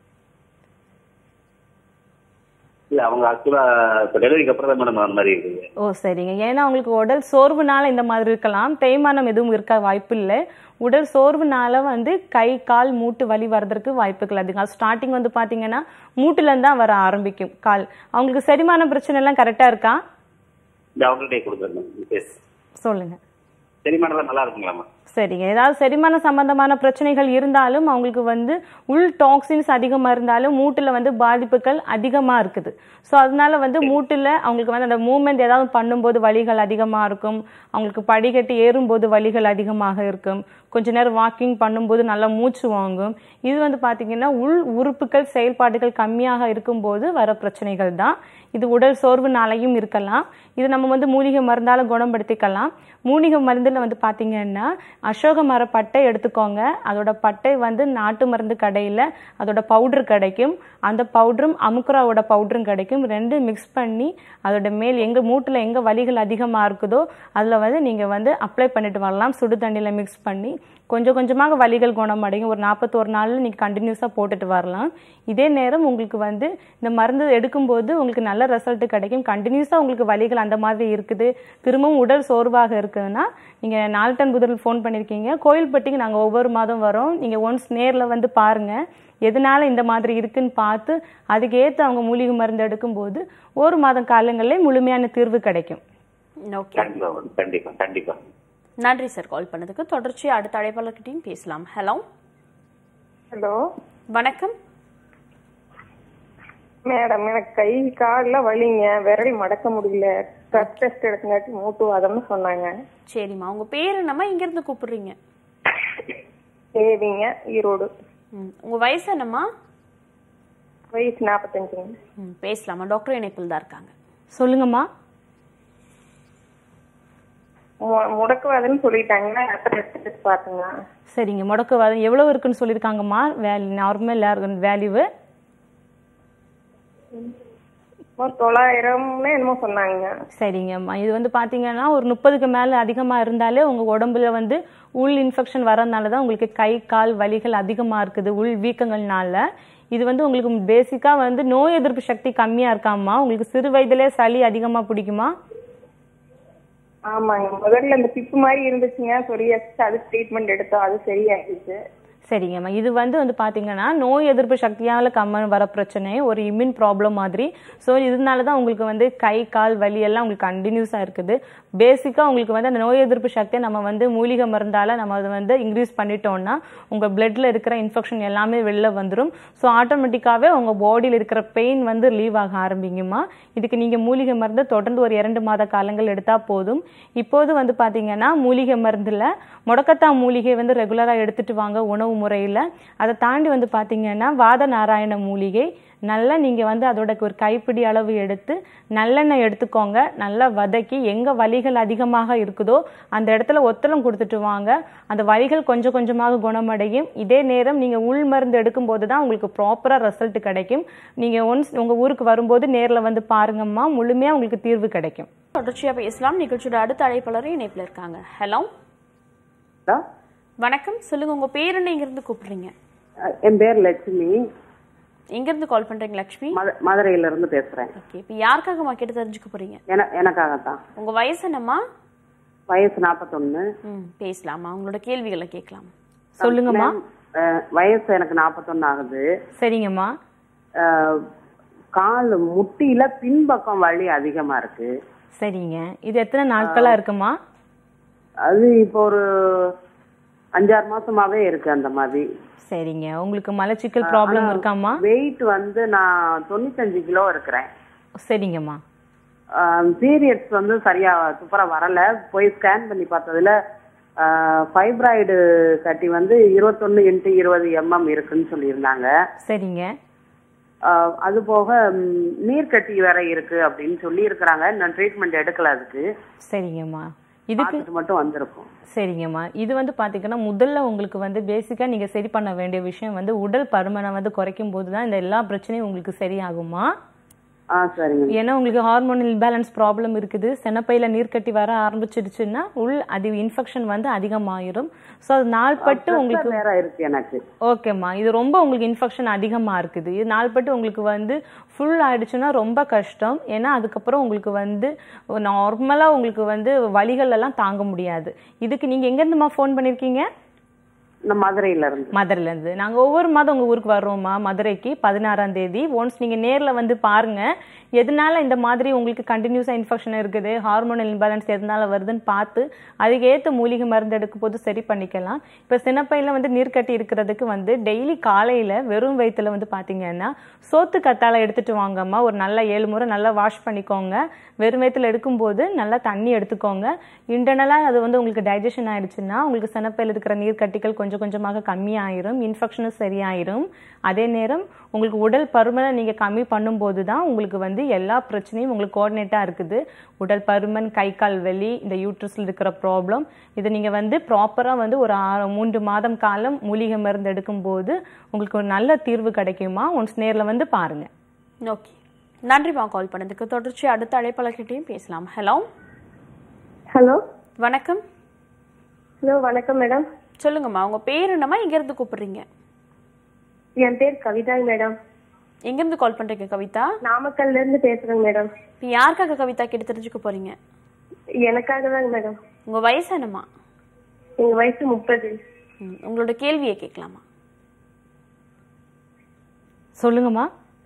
இல்ல அவங்க ஆக்சுவலா இப்ப டெலிவரிக்கு அப்புறம் தான் மேடம் அந்த மாதிரி இருக்குது ஓ சரிங்க ஏன்னா அவங்களுக்கு உடல் சோர்வுனால இந்த மாதிரி இருக்கலாம் தேய்மானம் எதுவும் இருக்க வாய்ப்பு இல்லை உடல் சோர்வுனால வந்து கை கால் மூட்டு வலி வர்றதுக்கு வாய்ப்புகள் அதிகம் ஸ்டார்டிங் வந்து பார்த்தீங்கன்னா மூட்டுலேருந்து தான் வர ஆரம்பிக்கும் கால் அவங்களுக்கு செரிமான பிரச்சனை எல்லாம் கரெக்டாக இருக்கா இந்த அவங்கள்ட்டே கொடுத்துருந்தேன் சொல்லுங்க செரிமானம் நல்லா இருக்குங்களா மேம் சரிங்க ஏதாவது செரிமான சம்பந்தமான பிரச்சனைகள் இருந்தாலும் அவங்களுக்கு வந்து உள் டாக்ஸின்ஸ் அதிகமாக இருந்தாலும் மூட்டில் வந்து பாதிப்புகள் அதிகமாக இருக்குது ஸோ அதனால வந்து மூட்டில் அவங்களுக்கு வந்து அந்த மூமெண்ட் ஏதாவது பண்ணும்போது வலிகள் அதிகமாக இருக்கும் அவங்களுக்கு படிக்கட்டு ஏறும்போது வலிகள் அதிகமாக இருக்கும் கொஞ்ச நேரம் வாக்கிங் பண்ணும்போது நல்லா மூச்சு வாங்கும் இது வந்து பார்த்தீங்கன்னா உள் உறுப்புகள் செயல்பாடுகள் கம்மியாக இருக்கும்போது வர பிரச்சனைகள் தான் இது உடல் சோர்வுனாலையும் இருக்கலாம் இது நம்ம வந்து மூலிகை மருந்தால குணப்படுத்திக்கலாம் மூலிகை மருந்தில் வந்து பார்த்தீங்கன்னா அசோக மர பட்டை எடுத்துக்கோங்க அதோட பட்டை வந்து நாட்டு மருந்து கடையில் அதோட பவுடர் கிடைக்கும் அந்த பவுடரும் அமுக்குராவோட பவுடரும் கிடைக்கும் ரெண்டு மிக்ஸ் பண்ணி அதோட மேல் எங்கே மூட்டில் எங்கே வலிகள் அதிகமாக இருக்குதோ அதில் வந்து நீங்கள் வந்து அப்ளை பண்ணிட்டு வரலாம் சுடு தண்ணியில் மிக்ஸ் பண்ணி கொஞ்சம் கொஞ்சமாக வலிகள் குணமடையும் ஒரு நாற்பத்தோரு நாளில் நீங்கள் கண்டினியூஸாக போட்டுட்டு வரலாம் இதே நேரம் உங்களுக்கு வந்து இந்த மருந்து எடுக்கும்போது உங்களுக்கு நல்ல ரிசல்ட் கிடைக்கும் கண்டினியூஸாக உங்களுக்கு வலிகள் அந்த மாதிரி இருக்குது திரும்பவும் உடல் சோர்வாக இருக்குதுன்னா நீங்கள் நால்டன் புதரில் ஃபோன் பண்ணியிருக்கீங்க கோயில்பட்டிக்கு நாங்கள் ஒவ்வொரு மாதம் வரோம் நீங்கள் ஒன்ஸ் நேரில் வந்து பாருங்கள் எதனால இந்த மாதிரி இருக்குன்னு பார்த்து அதுக்கேற்ற அவங்க மூலிகை மருந்து எடுக்கும்போது ஒரு மாதம் காலங்களிலே முழுமையான தீர்வு கிடைக்கும் ஓகே கண்டிப்பா மேடம் கண்டிப்பா கண்டிப்பா நன்றி சார் கால் பண்ணதுக்கு தொடர்ச்சி அடுத்த அழைப்பாளர்கிட்டையும் பேசலாம் ஹலோ ஹலோ வணக்கம் மேடம் எனக்கு கை காலில் வலிங்க விரல் மடக்க முடியல ட்ரக் டெஸ்ட் எடுக்கங்காட்டி மூட்டு வாதம்னு சொன்னாங்க சரிம்மா உங்க பேர் என்னம்மா இங்க இருந்து கூப்பிடுறீங்க தேவிங்க ஈரோடு ம், உங்க வயசு என்னம்மா வயசு நாற்பத்தஞ்சுங்க ம், பேசலாமா டாக்டர் இணைப்பில் தான் இருக்காங்க சொல்லுங்கம்மா மு- முடக்குவாதம்னு சொல்லிட்டாங்க டெஸ்ட் எடுத்து பார்த்துங்க சரிங்க முடக்குவாதம் எவ்வளோ இருக்குன்னு சொல்லியிருக்காங்கம்மா வேல்யூ நார்மல் வேல்யூவு ஒரு தொள்ளாயிரம்னு என்னமோ சொன்னாங்க சரிங்கம்மா இது வந்து பார்த்தீங்கன்னா ஒரு முப்பதுக்கு மேலே அதிகமாக இருந்தாலே உங்கள் உடம்புல வந்து உள் இன்ஃபெக்ஷன் வரதுனால தான் உங்களுக்கு கை கால் வலிகள் அதிகமாக இருக்குது உள் வீக்கங்கள்னால இது வந்து உங்களுக்கு பேசிக்காக வந்து நோய் எதிர்ப்பு சக்தி கம்மியாக இருக்காம்மா உங்களுக்கு சிறு வயதிலே சளி அதிகமாக பிடிக்குமா ஆமாங்க முதல்ல இந்த பிப்பு மாதிரி இருந்துச்சுங்க சொரியாச்சு அது ட்ரீட்மெண்ட் எடுத்தோம் அது சரியாயிடுச்சு சரிங்கம்மா இது வந்து வந்து பார்த்தீங்கன்னா நோய் எதிர்ப்பு சக்தியால் கம்ம வர பிரச்சனை ஒரு இம்யூன் ப்ராப்ளம் மாதிரி ஸோ இதனால தான் உங்களுக்கு வந்து கை கால் வலி எல்லாம் உங்களுக்கு கண்டினியூஸாக இருக்குது பேசிக்காக உங்களுக்கு வந்து அந்த நோய் எதிர்ப்பு சக்தியை நம்ம வந்து மூலிகை மருந்தால் நம்ம அதை வந்து இன்க்ரீஸ் பண்ணிட்டோம்னா உங்கள் பிளட்ல இருக்கிற இன்ஃபெக்ஷன் எல்லாமே வெளில வந்துடும் ஸோ ஆட்டோமேட்டிக்காகவே உங்கள் பாடியில் இருக்கிற பெயின் வந்து லீவ் ஆக ஆரம்பிக்குமா இதுக்கு நீங்கள் மூலிகை மருந்து தொடர்ந்து ஒரு இரண்டு மாத காலங்கள் எடுத்தால் போதும் இப்போது வந்து பார்த்தீங்கன்னா மூலிகை மருந்தில் முடக்கத்தா மூலிகை வந்து ரெகுலராக எடுத்துட்டு வாங்க உணவு முறையில் அதை தாண்டி வந்து பார்த்தீங்கன்னா வாத நாராயண மூலிகை நல்லா நீங்கள் வந்து அதோட ஒரு கைப்பிடி அளவு எடுத்து நல்லெண்ணெய் எடுத்துக்கோங்க நல்லா வதக்கி எங்கே வலிகள் அதிகமாக இருக்குதோ அந்த இடத்துல ஒத்தலம் கொடுத்துட்டு வாங்க அந்த வலிகள் கொஞ்சம் கொஞ்சமாக குணமடையும் இதே நேரம் நீங்கள் உள் மருந்து எடுக்கும்போது தான் உங்களுக்கு ப்ராப்பராக ரிசல்ட் கிடைக்கும் நீங்கள் ஒன்ஸ் உங்கள் ஊருக்கு வரும்போது நேரில் வந்து பாருங்கம்மா முழுமையாக உங்களுக்கு தீர்வு கிடைக்கும் தொடர்ச்சியா பேசலாம் நிகழ்ச்சியோட அடுத்த அழைப்பாளரும் இணைப்பில் இருக்காங்க ஹலோ வணக்கம் சொல்லுங்க உங்க பேர் என்ன இங்க இருந்து கூப்பிடுறீங்க என் பேர் லட்சுமி எங்க இருந்து கால் பண்றீங்க லட்சுமி மத- மதுரையில இருந்து பேசுறேன் ஓகே இப்போ யாருக்காகமா கேட்டு தெரிஞ்சுக்க போறீங்க என- எனக்காகத்தான் உங்க வயசு என்னம்மா வயசு நாற்பத்தொன்னு ம் பேசலாமா உங்களோட கேள்விகளை கேட்கலாம் சொல்லுங்கம்மா அஹ், வயசு எனக்கு நாற்பத்தொன்னு ஆகுது சரிங்கம்மா அஹ், கால் முட்டியில பின்பக்கம் வலி அதிகமா இருக்கு சரிங்க இது எத்தனை நாட்களா இருக்குமா அது இப்போ ஒரு அஞ்சாறு மாசமாவே இருக்கு அந்த மாதிரி சரிங்க உங்களுக்கு மலச்சிக்கல் ப்ராப்ளம் இருக்காம்மா வெயிட் வந்து நான் தொண்ணூத்தஞ்சு கிலோ இருக்கிறேன் சரிங்கம்மா பீரியட்ஸ் வந்து சரியா சூப்பரா வரல போய் ஸ்கேன் பண்ணி பார்த்ததுல ஃபைப்ராய்டு கட்டி வந்து இருபத்தொன்னு இன்ட்டு இருபது எம்எம் இருக்குன்னு சொல்லியிருந்தாங்க சரிங்க ஆஹ் அது போக ம், நீர்க்கட்டி வேற இருக்கு அப்படின்னு சொல்லி இருக்கிறாங்க நான் ட்ரீட்மெண்ட் எடுக்கல அதுக்கு சரிங்கம்மா இதுக்கு பார்த்துட்டு மட்டும் வந்திருக்கோம் சரிங்கம்மா இது வந்து பார்த்தீங்கன்னா முதல்ல உங்களுக்கு வந்து பேசிக்காக நீங்கள் சரி பண்ண வேண்டிய விஷயம் வந்து உடல் பருமனை வந்து குறைக்கும் போது தான் இந்த எல்லா பிரச்சனையும் உங்களுக்கு சரியாகுமா ஆ சரிங்க ஏன்னா உங்களுக்கு ஹார்மோன் இம்பேலன்ஸ் ப்ராப்ளம் இருக்குது செனப்பையில் நீர்க்கட்டி வர ஆரம்பிச்சிடுச்சுன்னா உள் அது இன்ஃபெக்ஷன் வந்து அதிகமாயிரும் ஸோ அது நாள்பட்டு Pressure உங்களுக்கு வேற இருக்கு எனக்கு ஓகேம்மா இது ரொம்ப உங்களுக்கு இன்ஃபெக்ஷன் அதிகமாக இருக்குது இது நாள்பட்டு உங்களுக்கு வந்து ஃபுல் ஆயிடுச்சுன்னா ரொம்ப கஷ்டம் ஏன்னா அதுக்கப்புறம் உங்களுக்கு வந்து நார்மலாக உங்களுக்கு வந்து வலிகள் எல்லாம் தாங்க முடியாது இதுக்கு நீங்கள் எங்கேருந்துமா ஃபோன் பண்ணியிருக்கீங்க நான் மதுரையில இருந்து மதுரையில இருந்து நாங்க ஒவ்வொரு மாதம் உங்க ஊருக்கு வர்றோம்மா மதுரைக்கு பதினாறாம் தேதி ஒன்ஸ் நீங்க நேர்ல வந்து பாருங்க எதனால இந்த மாதிரி உங்களுக்கு கண்டினியூஸா இன்ஃபெக்ஷன் இருக்குது ஹார்மோனல் இம்பேலன்ஸ் எதனால வருதுன்னு பார்த்து அதுக்கு ஏத்த மூலிகை மருந்து எடுக்கும் போது சரி பண்ணிக்கலாம் இப்ப சினப்பையில வந்து நீர்க்கட்டி இருக்கிறதுக்கு வந்து டெய்லி காலையில வெறும் வயித்துல வந்து பாத்தீங்கன்னா சோத்து கத்தாழை எடுத்துட்டு வாங்கம்மா ஒரு நல்ல ஏழு முறை நல்லா வாஷ் பண்ணிக்கோங்க வெறும் வயித்துல எடுக்கும்போது நல்லா தண்ணி எடுத்துக்கோங்க இன்டர்னலாக அது வந்து உங்களுக்கு டைஜஷன் ஆயிடுச்சுன்னா உங்களுக்கு சினப்பையில் இருக்கிற நீர்க்கட்டிகள் கொஞ்சம் கொஞ்சமாக கம்மியாயிரும் இன்ஃபெக்ஷனும் சரியாயிரும் அதே நேரம் உங்களுக்கு உடல் பருமனை நீங்கள் கம்மி பண்ணும்போது தான் உங்களுக்கு வந்து எல்லா பிரச்சனையும் உங்களுக்கு கோஆர்டினேட்டாக இருக்குது உடல் பருமன் கை கால் வலி இந்த யூட்ரஸில் இருக்கிற ப்ராப்ளம் இதை நீங்கள் வந்து ப்ராப்பராக வந்து ஒரு ஆறு மூன்று மாதம் காலம் மூலிகை மருந்து எடுக்கும்போது உங்களுக்கு ஒரு நல்ல தீர்வு கிடைக்குமா ஒன்ஸ் நேரில் வந்து பாருங்கள் ஓகே நன்றிம்மா கால் பண்ணதுக்கு தொடர்ச்சி அடுத்த அழைப்பாளர்கிட்டையும் பேசலாம் ஹலோ ஹலோ வணக்கம் ஹலோ வணக்கம் மேடம் சொல்லுங்கம்மா உங்க பேர் என்னம்மா எங்க இருந்து கூப்பிடுறீங்க என் பேர் கவிதாங்க மேடம் எங்க இருந்து கால் பண்றீங்க கவிதா நாமக்கல்ல இருந்து பேசுறேங்க மேடம் இப்போ யாருக்காக கவிதா கேட்டு தெரிஞ்சுக்க போறீங்க எனக்காக தாங்க மேடம் உங்க வயசு என்னம்மா எங்க வயசு முப்பது ம், உங்களோட கேள்வியை கேட்கலாமா சொல்லுங்கம்மா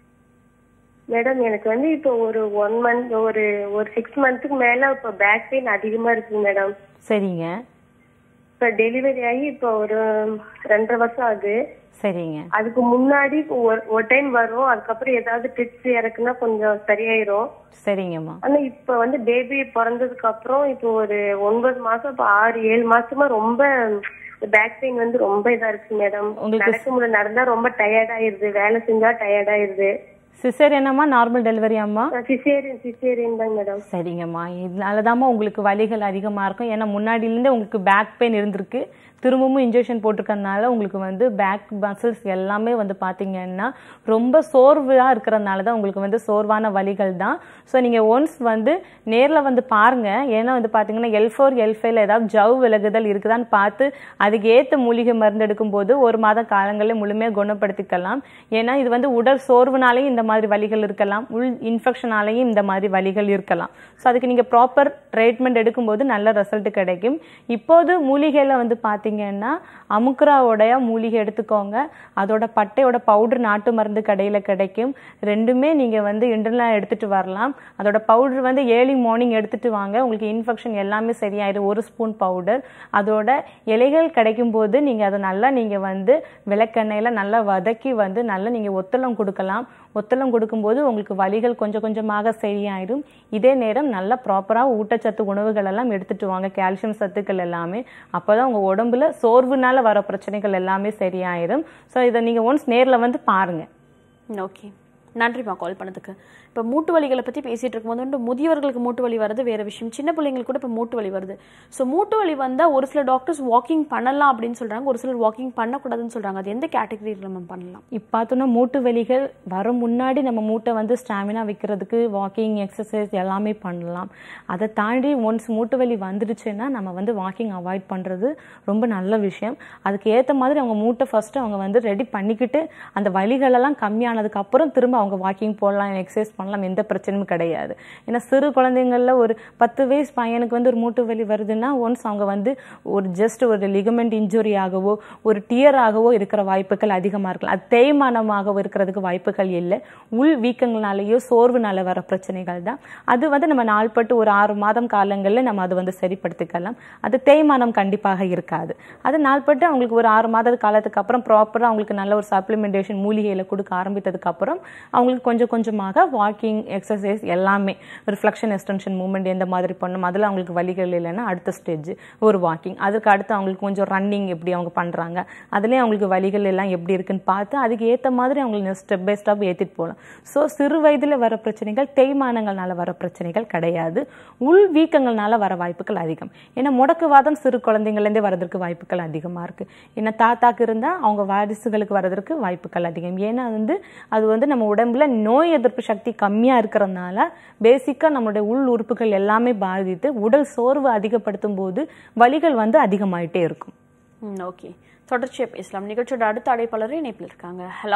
மேடம் எனக்கு வந்து இப்போ ஒரு ஒன் மந்த் ஒரு ஒரு சிக்ஸ் மந்த்துக்கு மேல இப்போ பேக் பெயின் அதிகமா இருக்குங்க மேடம் சரிங்க இப்போ டெலிவரி ஆகி இப்போ ஒரு ரெண்டரை வருஷம் ஆகுது சரிங்க அதுக்கு முன்னாடி இப்போ ஒரு ஒரு டைம் வரும் அதுக்கப்புறம் ஏதாவது டிப்ஸ் இறக்குனா கொஞ்சம் சரியாயிரும் சரிங்கம்மா ஆனா இப்ப வந்து பேபி பிறந்ததுக்கு அப்புறம் இப்போ ஒரு ஒன்பது மாசம் இப்போ ஆறு ஏழு மாசமா ரொம்ப பேக் பெயின் வந்து ரொம்ப இதா இருக்கு மேடம் உங்களுக்கு நடக்க முடியல நடந்தா ரொம்ப டயர்ட் ஆயிருது வேலை செஞ்சா டயர்ட் ஆயிருது சிசேரியனாம்மா நார்மல் டெலிவரி அம்மா சிசேரியன் சிசேரியன் தான் மேடம் சரிங்கம்மா இதனாலதாம்மா உங்களுக்கு வலிகள் அதிகமாக இருக்கும் ஏன்னா முன்னாடியிலேருந்தே உங்களுக்கு பேக் பெயின் இருந்திருக்கு திரும்பவும் இன்ஜெக்ஷன் போட்டிருக்கறனால உங்களுக்கு வந்து பேக் மசில்ஸ் எல்லாமே வந்து பார்த்தீங்கன்னா ரொம்ப சோர்வாக இருக்கிறதுனால தான் உங்களுக்கு வந்து சோர்வான வலிகள் தான் ஸோ நீங்கள் ஒன்ஸ் வந்து நேரில் வந்து பாருங்கள் ஏன்னா வந்து பார்த்தீங்கன்னா எல் ஃபோர் எல் ஃபைவ்ல ஏதாவது ஜவ் விலகுதல் இருக்குதான்னு பார்த்து அதுக்கு ஏற்ற மூலிகை மருந்து எடுக்கும்போது ஒரு மாத காலங்களில் முழுமையாக குணப்படுத்திக்கலாம் ஏன்னா இது வந்து உடல் சோர்வுனாலையும் இந்த மாதிரி வலிகள் இருக்கலாம் உள் இன்ஃபெக்ஷனாலையும் இந்த மாதிரி வலிகள் இருக்கலாம் ஸோ அதுக்கு நீங்கள் ப்ராப்பர் ட்ரீட்மெண்ட் எடுக்கும்போது நல்ல ரிசல்ட் கிடைக்கும் இப்போது மூலிகையில் வந்து பார்த்தீங்கன்னா அமுக்ராவோடைய மூலிகை எடுத்துக்கோங்க அதோட பட்டையோட பவுடர் நாட்டு மருந்து கடையில் கிடைக்கும் ரெண்டுமே நீங்கள் வந்து இன்டர்னலாக எடுத்துகிட்டு வரலாம் அதோட பவுடர் வந்து ஏர்லி மார்னிங் எடுத்துகிட்டு வாங்க உங்களுக்கு இன்ஃபெக்ஷன் எல்லாமே சரியாயிடும் ஒரு ஸ்பூன் பவுடர் அதோட இலைகள் கிடைக்கும் போது நீங்கள் அதை நல்லா நீங்கள் வந்து விளக்கெண்ணெயில் நல்லா வதக்கி வந்து நல்லா நீங்கள் ஒத்தளம் கொடுக்கலாம் ஒத்தளம் கொடுக்கும்போது உங்களுக்கு வலிகள் கொஞ்சம் கொஞ்சமாக சரியாயிடும் இதே நேரம் நல்லா ப்ராப்பராக ஊட்டச்சத்து உணவுகள் எல்லாம் எடுத்துட்டு வாங்க கால்சியம் சத்துக்கள் எல்லாமே அப்போ தான் உங்கள் உடம்புல சோர்வுனால வர பிரச்சனைகள் எல்லாமே சரியாயிடும் ஸோ இதை நீங்கள் ஒன்ஸ் நேரில் வந்து பாருங்கள் ஓகே நன்றிம்மா கால் பண்ணதுக்கு இப்போ மூட்டு வலிகளை பற்றி பேசிகிட்டு இருக்கும்போது வந்து முதியவர்களுக்கு மூட்டு வலி வருது வேறு விஷயம் சின்ன பிள்ளைங்களுக்கு கூட இப்போ மூட்டு வலி வருது ஸோ மூட்டு வலி வந்தால் ஒரு சில டாக்டர்ஸ் வாக்கிங் பண்ணலாம் அப்படின்னு சொல்கிறாங்க ஒரு சிலர் வாக்கிங் பண்ணக்கூடாதுன்னு சொல்கிறாங்க அது எந்த கேட்டகரியில் நம்ம பண்ணலாம் இப்போ பார்த்தோன்னா மூட்டு வலிகள் வர முன்னாடி நம்ம மூட்டை வந்து ஸ்டாமினா வைக்கிறதுக்கு வாக்கிங் எக்ஸசைஸ் எல்லாமே பண்ணலாம் அதை தாண்டி ஒன்ஸ் மூட்டு வலி வந்துடுச்சுன்னா நம்ம வந்து வாக்கிங் அவாய்ட் பண்ணுறது ரொம்ப நல்ல விஷயம் அதுக்கு ஏற்ற மாதிரி அவங்க மூட்டை ஃபஸ்ட்டு அவங்க வந்து ரெடி பண்ணிக்கிட்டு அந்த வலிகளெல்லாம் கம்மியானதுக்கு அப்புறம் திரும்ப அவங்க வாக்கிங் போடலாம் எக்ஸசைஸ் பண்ணலாம் எந்த பிரச்சனையும் கிடையாது ஏன்னா சிறு குழந்தைங்களில் ஒரு பத்து வயசு பையனுக்கு வந்து ஒரு மூட்டு வலி வருதுன்னா ஒன்ஸ் அவங்க வந்து ஒரு ஜஸ்ட் ஒரு லிகமெண்ட் இன்ஜுரி ஆகவோ ஒரு டியர் ஆகவோ இருக்கிற வாய்ப்புகள் அதிகமாக இருக்கலாம் அது தேய்மானமாகவோ இருக்கிறதுக்கு வாய்ப்புகள் இல்லை உள் வீக்கங்களாலேயோ சோர்வுனால வர பிரச்சனைகள் தான் அது வந்து நம்ம நாள்பட்டு ஒரு ஆறு மாதம் காலங்களில் நம்ம அதை வந்து சரிப்படுத்திக்கலாம் அது தேய்மானம் கண்டிப்பாக இருக்காது அது நாள்பட்டு அவங்களுக்கு ஒரு ஆறு மாத காலத்துக்கு அப்புறம் ப்ராப்பராக அவங்களுக்கு நல்ல ஒரு சப்ளிமெண்டேஷன் மூலிகையில் கொடுக்க ஆரம்பித்ததுக்கு அப்புறம் அவங்களுக்கு கொஞ்சம் கொஞ்சமாக வாக்கிங் எக்ஸசைஸ் எல்லாமே ஒரு ஃப்ளக்ஷன் எக்ஸ்டென்ஷன் மூவ்மெண்ட் எந்த மாதிரி பண்ணணும் அதில் அவங்களுக்கு வலிகள் இல்லைன்னா அடுத்த ஸ்டேஜ் ஒரு வாக்கிங் அதுக்கு அடுத்து அவங்களுக்கு கொஞ்சம் ரன்னிங் எப்படி அவங்க பண்ணுறாங்க அதுலேயே அவங்களுக்கு வலிகள் எல்லாம் எப்படி இருக்குன்னு பார்த்து அதுக்கு ஏற்ற மாதிரி அவங்களுக்கு ஸ்டெப் பை ஸ்டெப் ஏற்றிட்டு போகலாம் ஸோ சிறு வயதில் வர பிரச்சனைகள் தேய்மானங்கள்னால வர பிரச்சனைகள் கிடையாது உள் வீக்கங்கள்னால வர வாய்ப்புகள் அதிகம் ஏன்னா முடக்குவாதம் சிறு குழந்தைங்கள்லேருந்தே வரதற்கு வாய்ப்புகள் அதிகமாக இருக்குது ஏன்னா தாத்தாக்கு இருந்தால் அவங்க வாரிசுகளுக்கு வரதற்கு வாய்ப்புகள் அதிகம் ஏன்னா வந்து அது வந்து நம்ம உடம்புல நோய் எதிர்ப்பு சக்தி கம்மியாக இருக்கிறதுனால பேசிக்காக நம்மளுடைய உள் உறுப்புகள் எல்லாமே பாதித்து உடல் சோர்வு அதிகப்படுத்தும் போது வலிகள் வந்து அதிகமாயிட்டே இருக்கும் ஓகே தொடர்ச்சியாக பேசலாம் நிகழ்ச்சியோட அடுத்த அழைப்பாளர் இணைப்பில் இருக்காங்க ஹலோ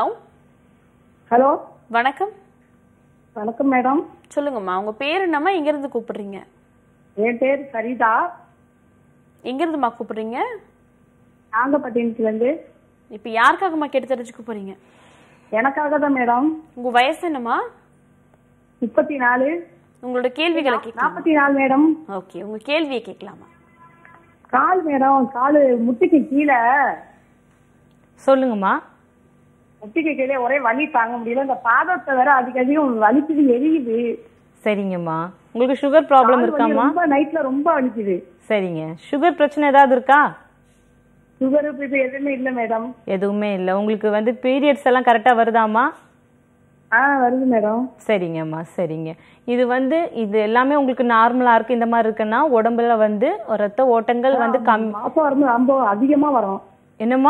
ஹலோ வணக்கம் வணக்கம் மேடம் சொல்லுங்கம்மா உங்க பேர் என்னம்மா எங்கேருந்து கூப்பிடுறீங்க என் பேர் சரிதா எங்கேருந்துமா கூப்பிடுறீங்க நாகப்பட்டினத்துல இருந்து இப்போ யாருக்காகம்மா கேட்டு தெரிஞ்சுக்க போறீங்க எனக்காக தான் மேடம் உங்க வயசு என்னம்மா முப்பத்தி நாலு உங்களோட கேள்விகளை கேட்கலாம் நாற்பத்தி நாலு மேடம் ஓகே உங்க கேள்வியை கேட்கலாமா கால் மேடம் காலு முட்டிக்கு கீழே சொல்லுங்கம்மா முட்டிக்கு கீழே ஒரே வலி தாங்க முடியல இந்த பாதத்தை வேற அதிக அதிகம் வலிக்குது எரியுது சரிங்கம்மா உங்களுக்கு சுகர் ப்ராப்ளம் கால் வலி இருக்காம்மா ரொம்ப நைட்ல ரொம்ப வலிக்குது சரிங்க சுகர் பிரச்சனை ஏதாவது இருக்கா சுகர் இது எதுவுமே இல்ல மேடம் எதுவுமே இல்லை உங்களுக்கு வந்து பீரியட்ஸ் எல்லாம் கரெக்டாக வருதாம்மா ஆ வருது மேடம் சரிங்கம்மா சரிங்க இது வந்து இது எல்லாமே உங்களுக்கு நார்மலா இருக்கு இந்த மாதிரி இருக்குன்னா உடம்புல வந்து ரத்த ஓட்டங்கள் வந்து கம் மாசம் வரும்போது ரொம்ப அதிகமா வரும் என்னம்மா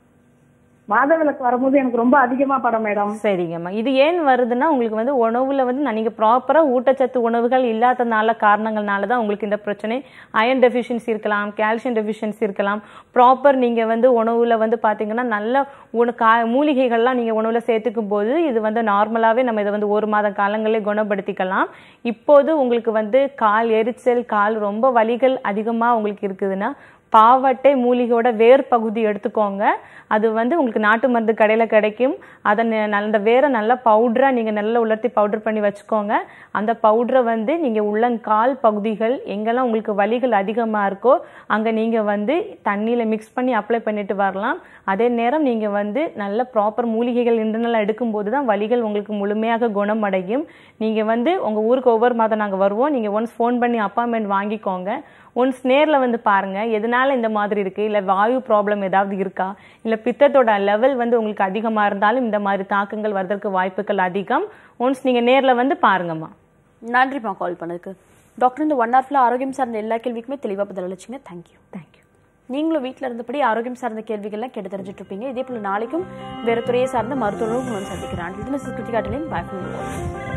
மாதவிலக்கு வரும்போது எனக்கு ரொம்ப அதிகமா படம் மேடம் சரிங்கம்மா இது ஏன் வருதுன்னா உங்களுக்கு வந்து உணவுல வந்து நான் நீங்க ப்ராப்பரா ஊட்டச்சத்து உணவுகள் இல்லாதனால காரணங்கள்னால தான் உங்களுக்கு இந்த பிரச்சனை அயன் டெஃபிஷியன்சி இருக்கலாம் கால்சியம் டெஃபிஷியன்சி இருக்கலாம் ப்ராப்பர் நீங்க வந்து உணவுல வந்து பாத்தீங்கன்னா நல்ல உண கா மூலிகைகள்லாம் நீங்க உணவுல சேர்த்துக்கும் போது இது வந்து நார்மலாவே நம்ம இதை வந்து ஒரு மாத காலங்களே குணப்படுத்திக்கலாம் இப்போது உங்களுக்கு வந்து கால் எரிச்சல் கால் ரொம்ப வலிகள் அதிகமா உங்களுக்கு இருக்குதுன்னா பாவட்டை மூலிகையோட வேர் பகுதி எடுத்துக்கோங்க அது வந்து உங்களுக்கு நாட்டு மருந்து கடையில் கிடைக்கும் அதை ந- நல்ல- அந்த வேரை நல்லா பவுடராக நீங்கள் நல்லா உலர்த்தி பவுடர் பண்ணி வச்சுக்கோங்க அந்த பவுடரை வந்து நீங்கள் உள்ளங்கால் பகுதிகள் எங்கெல்லாம் உங்களுக்கு வலிகள் அதிகமாக இருக்கோ அங்கே நீங்கள் வந்து தண்ணியில் மிக்ஸ் பண்ணி அப்ளை பண்ணிட்டு வரலாம் அதே நேரம் நீங்கள் வந்து நல்ல ப்ராப்பர் மூலிகைகள் இன்டர்னலாக எடுக்கும்போது தான் வலிகள் உங்களுக்கு முழுமையாக குணமடையும் நீங்கள் வந்து உங்கள் ஊருக்கு ஒவ்வொரு மாதம் நாங்கள் வருவோம் நீங்கள் ஒன்ஸ் ஃபோன் பண்ணி அப்பாயின்மெண்ட் வாங்கிக்கோங்க ஒன்ஸ் நேரில் வந்து பாருங்கள் எதனால இந்த மாதிரி இருக்குது இல்லை வாயு ப்ராப்ளம் ஏதாவது இருக்கா இல்லை பித்தத்தோட லெவல் வந்து உங்களுக்கு அதிகமாக இருந்தாலும் இந்த மாதிரி தாக்கங்கள் வர்றதுக்கு வாய்ப்புகள் அதிகம் ஒன்ஸ் நீங்கள் நேரில் வந்து பாருங்கம்மா நன்றிம்மா கால் பண்ணதுக்கு டாக்டர் இந்த ஒன் ஹவர்ல ஆரோக்கியம் சார்ந்த எல்லா கேள்விக்குமே தெளிவாக பதில் அளிச்சிங்க தேங்க்யூ தேங்க்யூ நீங்களும் வீட்டில் இருந்தபடி ஆரோக்கியம் சார்ந்த கேள்விகள்லாம் கேட்டு தெரிஞ்சுட்டு இருப்பீங்க இதே போல நாளைக்கும் வேறு துறையை சார்ந்த மருத்துவர்களும் உங்களை சந்திக்கிறேன் இது கிருத்திகாட்டிலையும் பாய்